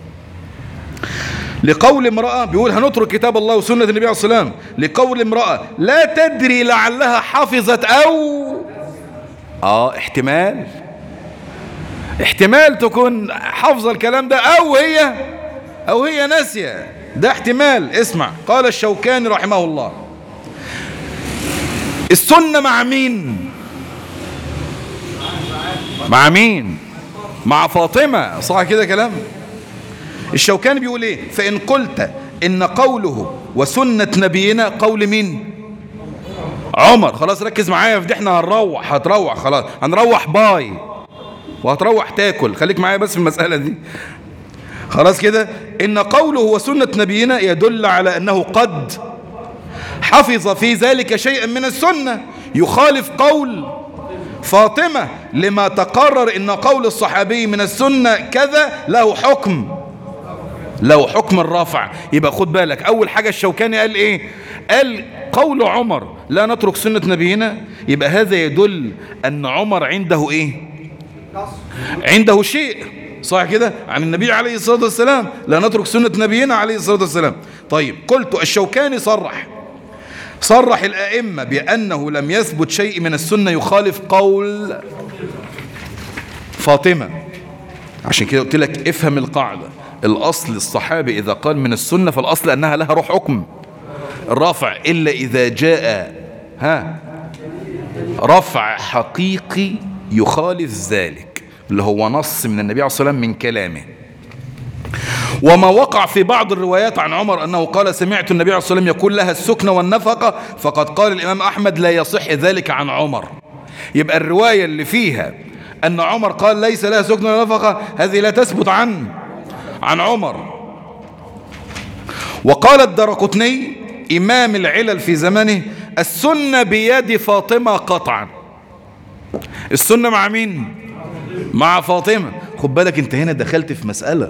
لقول امرأة بيقول هنترك كتاب الله وسنة النبي عليه الصلاة والسلام لقول امرأة لا تدري لعلها حفظت أو آه احتمال احتمال تكون حافظة الكلام ده أو هي أو هي ناسية ده احتمال اسمع قال الشوكاني رحمه الله السنة مع مين مع مين مع فاطمة صح كده كلام الشوكاني بيقول ايه فإن قلت إن قوله وسنة نبينا قول مين عمر خلاص ركز معايا في دي احنا هنروح هتروح خلاص هنروح باي وهتروح تاكل خليك معايا بس في المسألة دي خلاص كده إن قوله وسنة نبينا يدل على أنه قد حفظ في ذلك شيئا من السنة يخالف قول فاطمة لما تقرر ان قول الصحابي من السنة كذا له حكم له حكم الرافع يبقى خد بالك اول حاجة الشوكاني قال ايه قال قول عمر لا نترك سنة نبينا يبقى هذا يدل ان عمر عنده ايه عنده شيء صح كده عن النبي عليه الصلاة والسلام لا نترك سنة نبينا عليه الصلاة والسلام طيب قلت الشوكاني صرح صرح الأئمة بأنه لم يثبت شيء من السنة يخالف قول فاطمة عشان كده قلت لك افهم القاعدة الأصل الصحابي إذا قال من السنة فالأصل أنها لها روح حكم الرفع إلا إذا جاء ها رفع حقيقي يخالف ذلك اللي هو نص من النبي عليه الصلاة والسلام من كلامه وما وقع في بعض الروايات عن عمر أنه قال سمعت النبي عليه الصلاة والسلام يقول لها السكنة والنفقة فقد قال الإمام أحمد لا يصح ذلك عن عمر يبقى الرواية اللي فيها أن عمر قال ليس لها سكنة ولا نفقة هذه لا تثبت عن عن عمر وقال الدرقطني إمام العلل في زمانه السنة بيد فاطمة قطعا السنة مع مين مع فاطمة خد بالك انت هنا دخلت في مسألة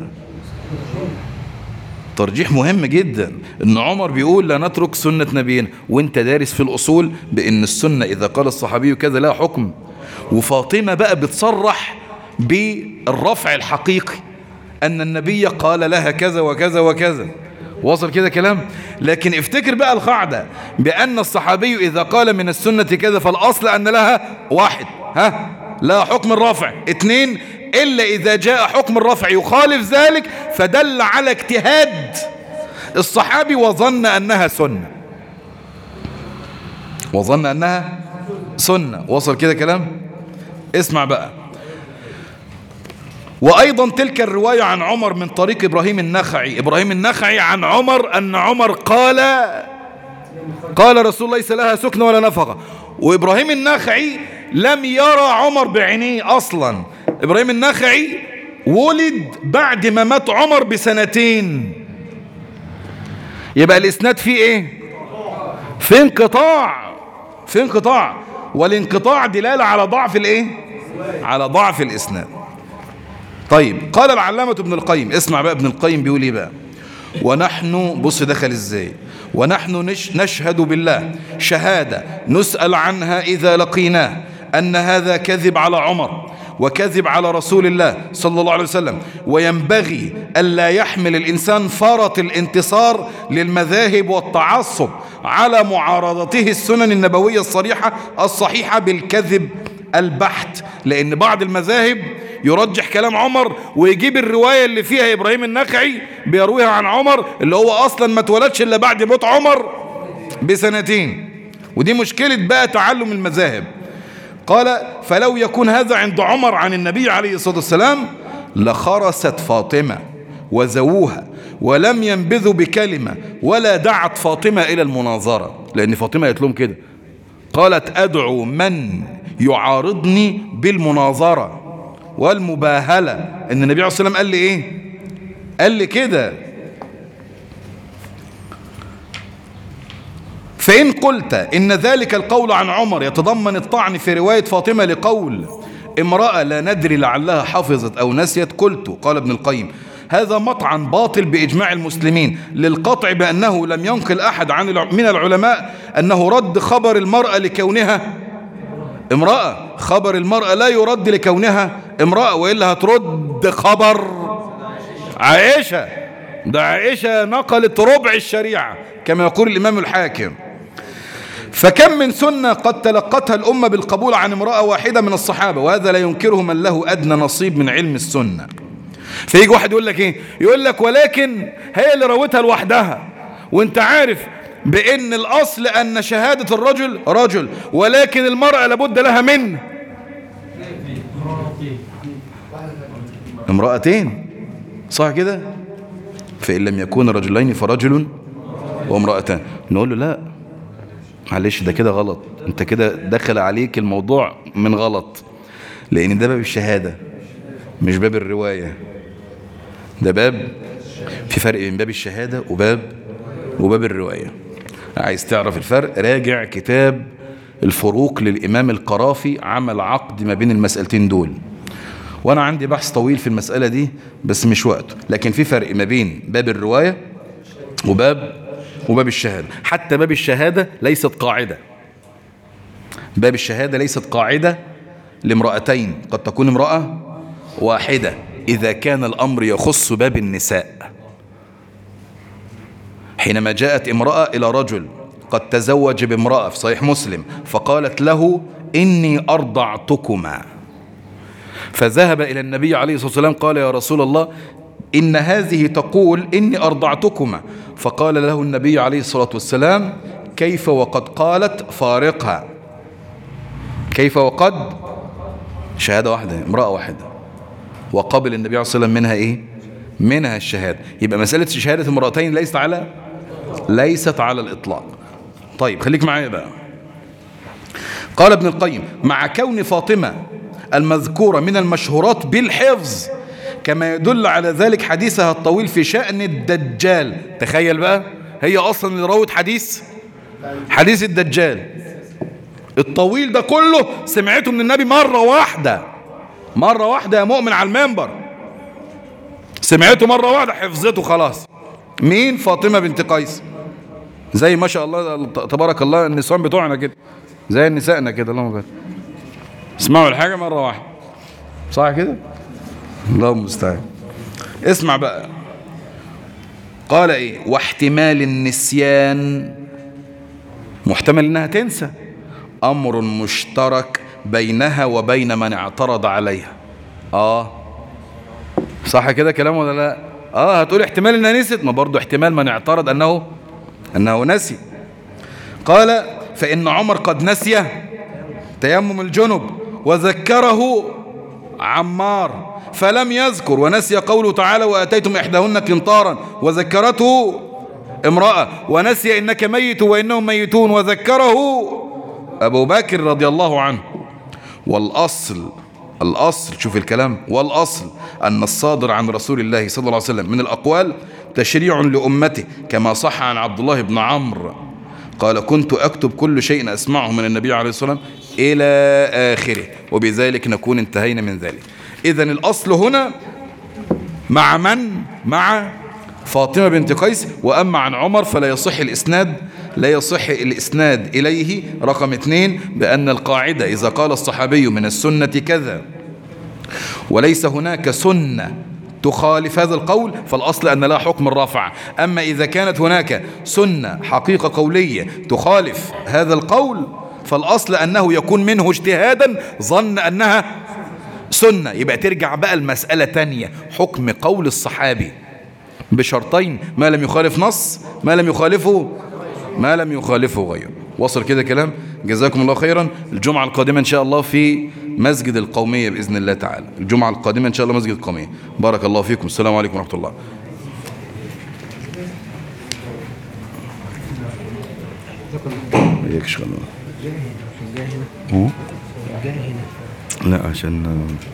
ترجيح مهم جدا ان عمر بيقول لا نترك سنة نبينا وانت دارس في الاصول بان السنة اذا قال الصحابي كذا لها حكم وفاطمة بقى بتصرح بالرفع الحقيقي ان النبي قال لها كذا وكذا وكذا وصل كده كلام لكن افتكر بقى القاعدة بأن الصحابي إذا قال من السنة كذا فالأصل أن لها واحد ها لا حكم الرفع اثنين إلا إذا جاء حكم الرفع يخالف ذلك فدل على اجتهاد الصحابي وظن أنها سنة وظن أنها سنة وصل كده كلام اسمع بقى وأيضا تلك الرواية عن عمر من طريق إبراهيم النخعي إبراهيم النخعي عن عمر أن عمر قال قال رسول الله ليس لها سكنة ولا نفقة وإبراهيم النخعي لم يرى عمر بعينيه أصلا إبراهيم النخعي ولد بعد ما مات عمر بسنتين يبقى الإسناد فيه إيه في انقطاع في انقطاع والانقطاع دلالة على ضعف الإيه على ضعف الإسناد طيب قال العلامة ابن القيم اسمع بقى ابن القيم بيقول ايه بقى ونحن بص دخل ازاي ونحن نش نشهد بالله شهادة نسأل عنها إذا لقيناه أن هذا كذب على عمر وكذب على رسول الله صلى الله عليه وسلم وينبغي ألا يحمل الإنسان فرط الانتصار للمذاهب والتعصب على معارضته السنن النبوية الصريحة الصحيحة بالكذب البحت لأن بعض المذاهب يرجح كلام عمر ويجيب الرواية اللي فيها إبراهيم النخعي بيرويها عن عمر اللي هو أصلا ما اتولدش إلا بعد موت عمر بسنتين ودي مشكلة بقى تعلم المذاهب قال فلو يكون هذا عند عمر عن النبي عليه الصلاة والسلام لخرست فاطمة وزووها ولم ينبذوا بكلمة ولا دعت فاطمة إلى المناظرة لأن فاطمة قالت لهم كده قالت أدعو من يعارضني بالمناظرة والمباهلة ان النبي عليه الصلاة والسلام قال لي ايه قال لي كده فإن قلت إن ذلك القول عن عمر يتضمن الطعن في رواية فاطمة لقول امرأة لا ندري لعلها حفظت أو نسيت قلت قال ابن القيم هذا مطعن باطل بإجماع المسلمين للقطع بأنه لم ينقل أحد عن من العلماء أنه رد خبر المرأة لكونها امرأة خبر المرأة لا يرد لكونها امرأة وإلا هترد خبر عائشة ده عائشة نقلت ربع الشريعة كما يقول الإمام الحاكم فكم من سنة قد تلقتها الأمة بالقبول عن امرأة واحدة من الصحابة وهذا لا ينكره من له أدنى نصيب من علم السنة فيجي واحد يقول لك ايه يقول لك ولكن هي اللي روتها لوحدها وانت عارف بأن الأصل أن شهادة الرجل رجل ولكن المرأة لابد لها من امرأتين صح كده فإن لم يكون رجلين فرجل وامرأتان نقول له لا معلش ده كده غلط انت كده دخل عليك الموضوع من غلط لان ده باب الشهادة مش باب الرواية ده باب في فرق بين باب الشهادة وباب وباب الرواية عايز تعرف الفرق راجع كتاب الفروق للإمام القرافي عمل عقد ما بين المسألتين دول وأنا عندي بحث طويل في المسألة دي بس مش وقته لكن في فرق ما بين باب الرواية وباب وباب الشهادة حتى باب الشهادة ليست قاعدة باب الشهادة ليست قاعدة لامرأتين قد تكون امرأة واحدة إذا كان الأمر يخص باب النساء حينما جاءت امرأة إلى رجل قد تزوج بامرأة في صحيح مسلم فقالت له إني أرضعتكما فذهب إلى النبي عليه الصلاة والسلام قال يا رسول الله إن هذه تقول إني أرضعتكما فقال له النبي عليه الصلاة والسلام كيف وقد قالت فارقها كيف وقد شهادة واحدة امرأة واحدة وقبل النبي عليه الصلاة والسلام منها إيه منها الشهادة يبقى مسألة شهادة امرأتين ليست على ليست على الإطلاق طيب خليك معايا بقى قال ابن القيم مع كون فاطمة المذكورة من المشهورات بالحفظ كما يدل على ذلك حديثها الطويل في شأن الدجال تخيل بقى هي أصلا اللي روت حديث حديث الدجال الطويل ده كله سمعته من النبي مرة واحدة مرة واحدة يا مؤمن على المنبر سمعته مرة واحدة حفظته خلاص مين فاطمة بنت قيس زي ما شاء الله تبارك الله النسوان بتوعنا كده زي نسائنا كده اللهم بارك اسمعوا الحاجة مرة واحدة صح كده اللهم المستعان اسمع بقى قال ايه واحتمال النسيان محتمل انها تنسى امر مشترك بينها وبين من اعترض عليها اه صح كده كلام ولا لا اه هتقول احتمال انها نسيت ما برضو احتمال من اعترض انه انه نسي قال فان عمر قد نسي تيمم الجنب وذكره عمار فلم يذكر ونسي قوله تعالى واتيتم احداهن قنطارا وذكرته امراه ونسي انك ميت وانهم ميتون وذكره ابو بكر رضي الله عنه والاصل الأصل شوف الكلام والأصل أن الصادر عن رسول الله صلى الله عليه وسلم من الأقوال تشريع لأمته كما صح عن عبد الله بن عمرو قال كنت أكتب كل شيء أسمعه من النبي عليه الصلاة والسلام إلى آخره وبذلك نكون انتهينا من ذلك إذا الأصل هنا مع من؟ مع فاطمة بنت قيس وأما عن عمر فلا يصح الإسناد لا يصح الإسناد إليه رقم اثنين بأن القاعدة إذا قال الصحابي من السنة كذا وليس هناك سنة تخالف هذا القول فالأصل أن لا حكم الرفع أما إذا كانت هناك سنة حقيقة قولية تخالف هذا القول فالأصل أنه يكون منه اجتهادا ظن أنها سنة يبقى ترجع بقى المسألة تانية حكم قول الصحابي بشرطين ما لم يخالف نص ما لم يخالفه ما لم يخالفه غيره وصل كده كلام جزاكم الله خيرا الجمعة القادمة إن شاء الله في مسجد القومية بإذن الله تعالى الجمعة القادمة إن شاء الله مسجد القومية بارك الله فيكم السلام عليكم ورحمة الله هيك شغل لا عشان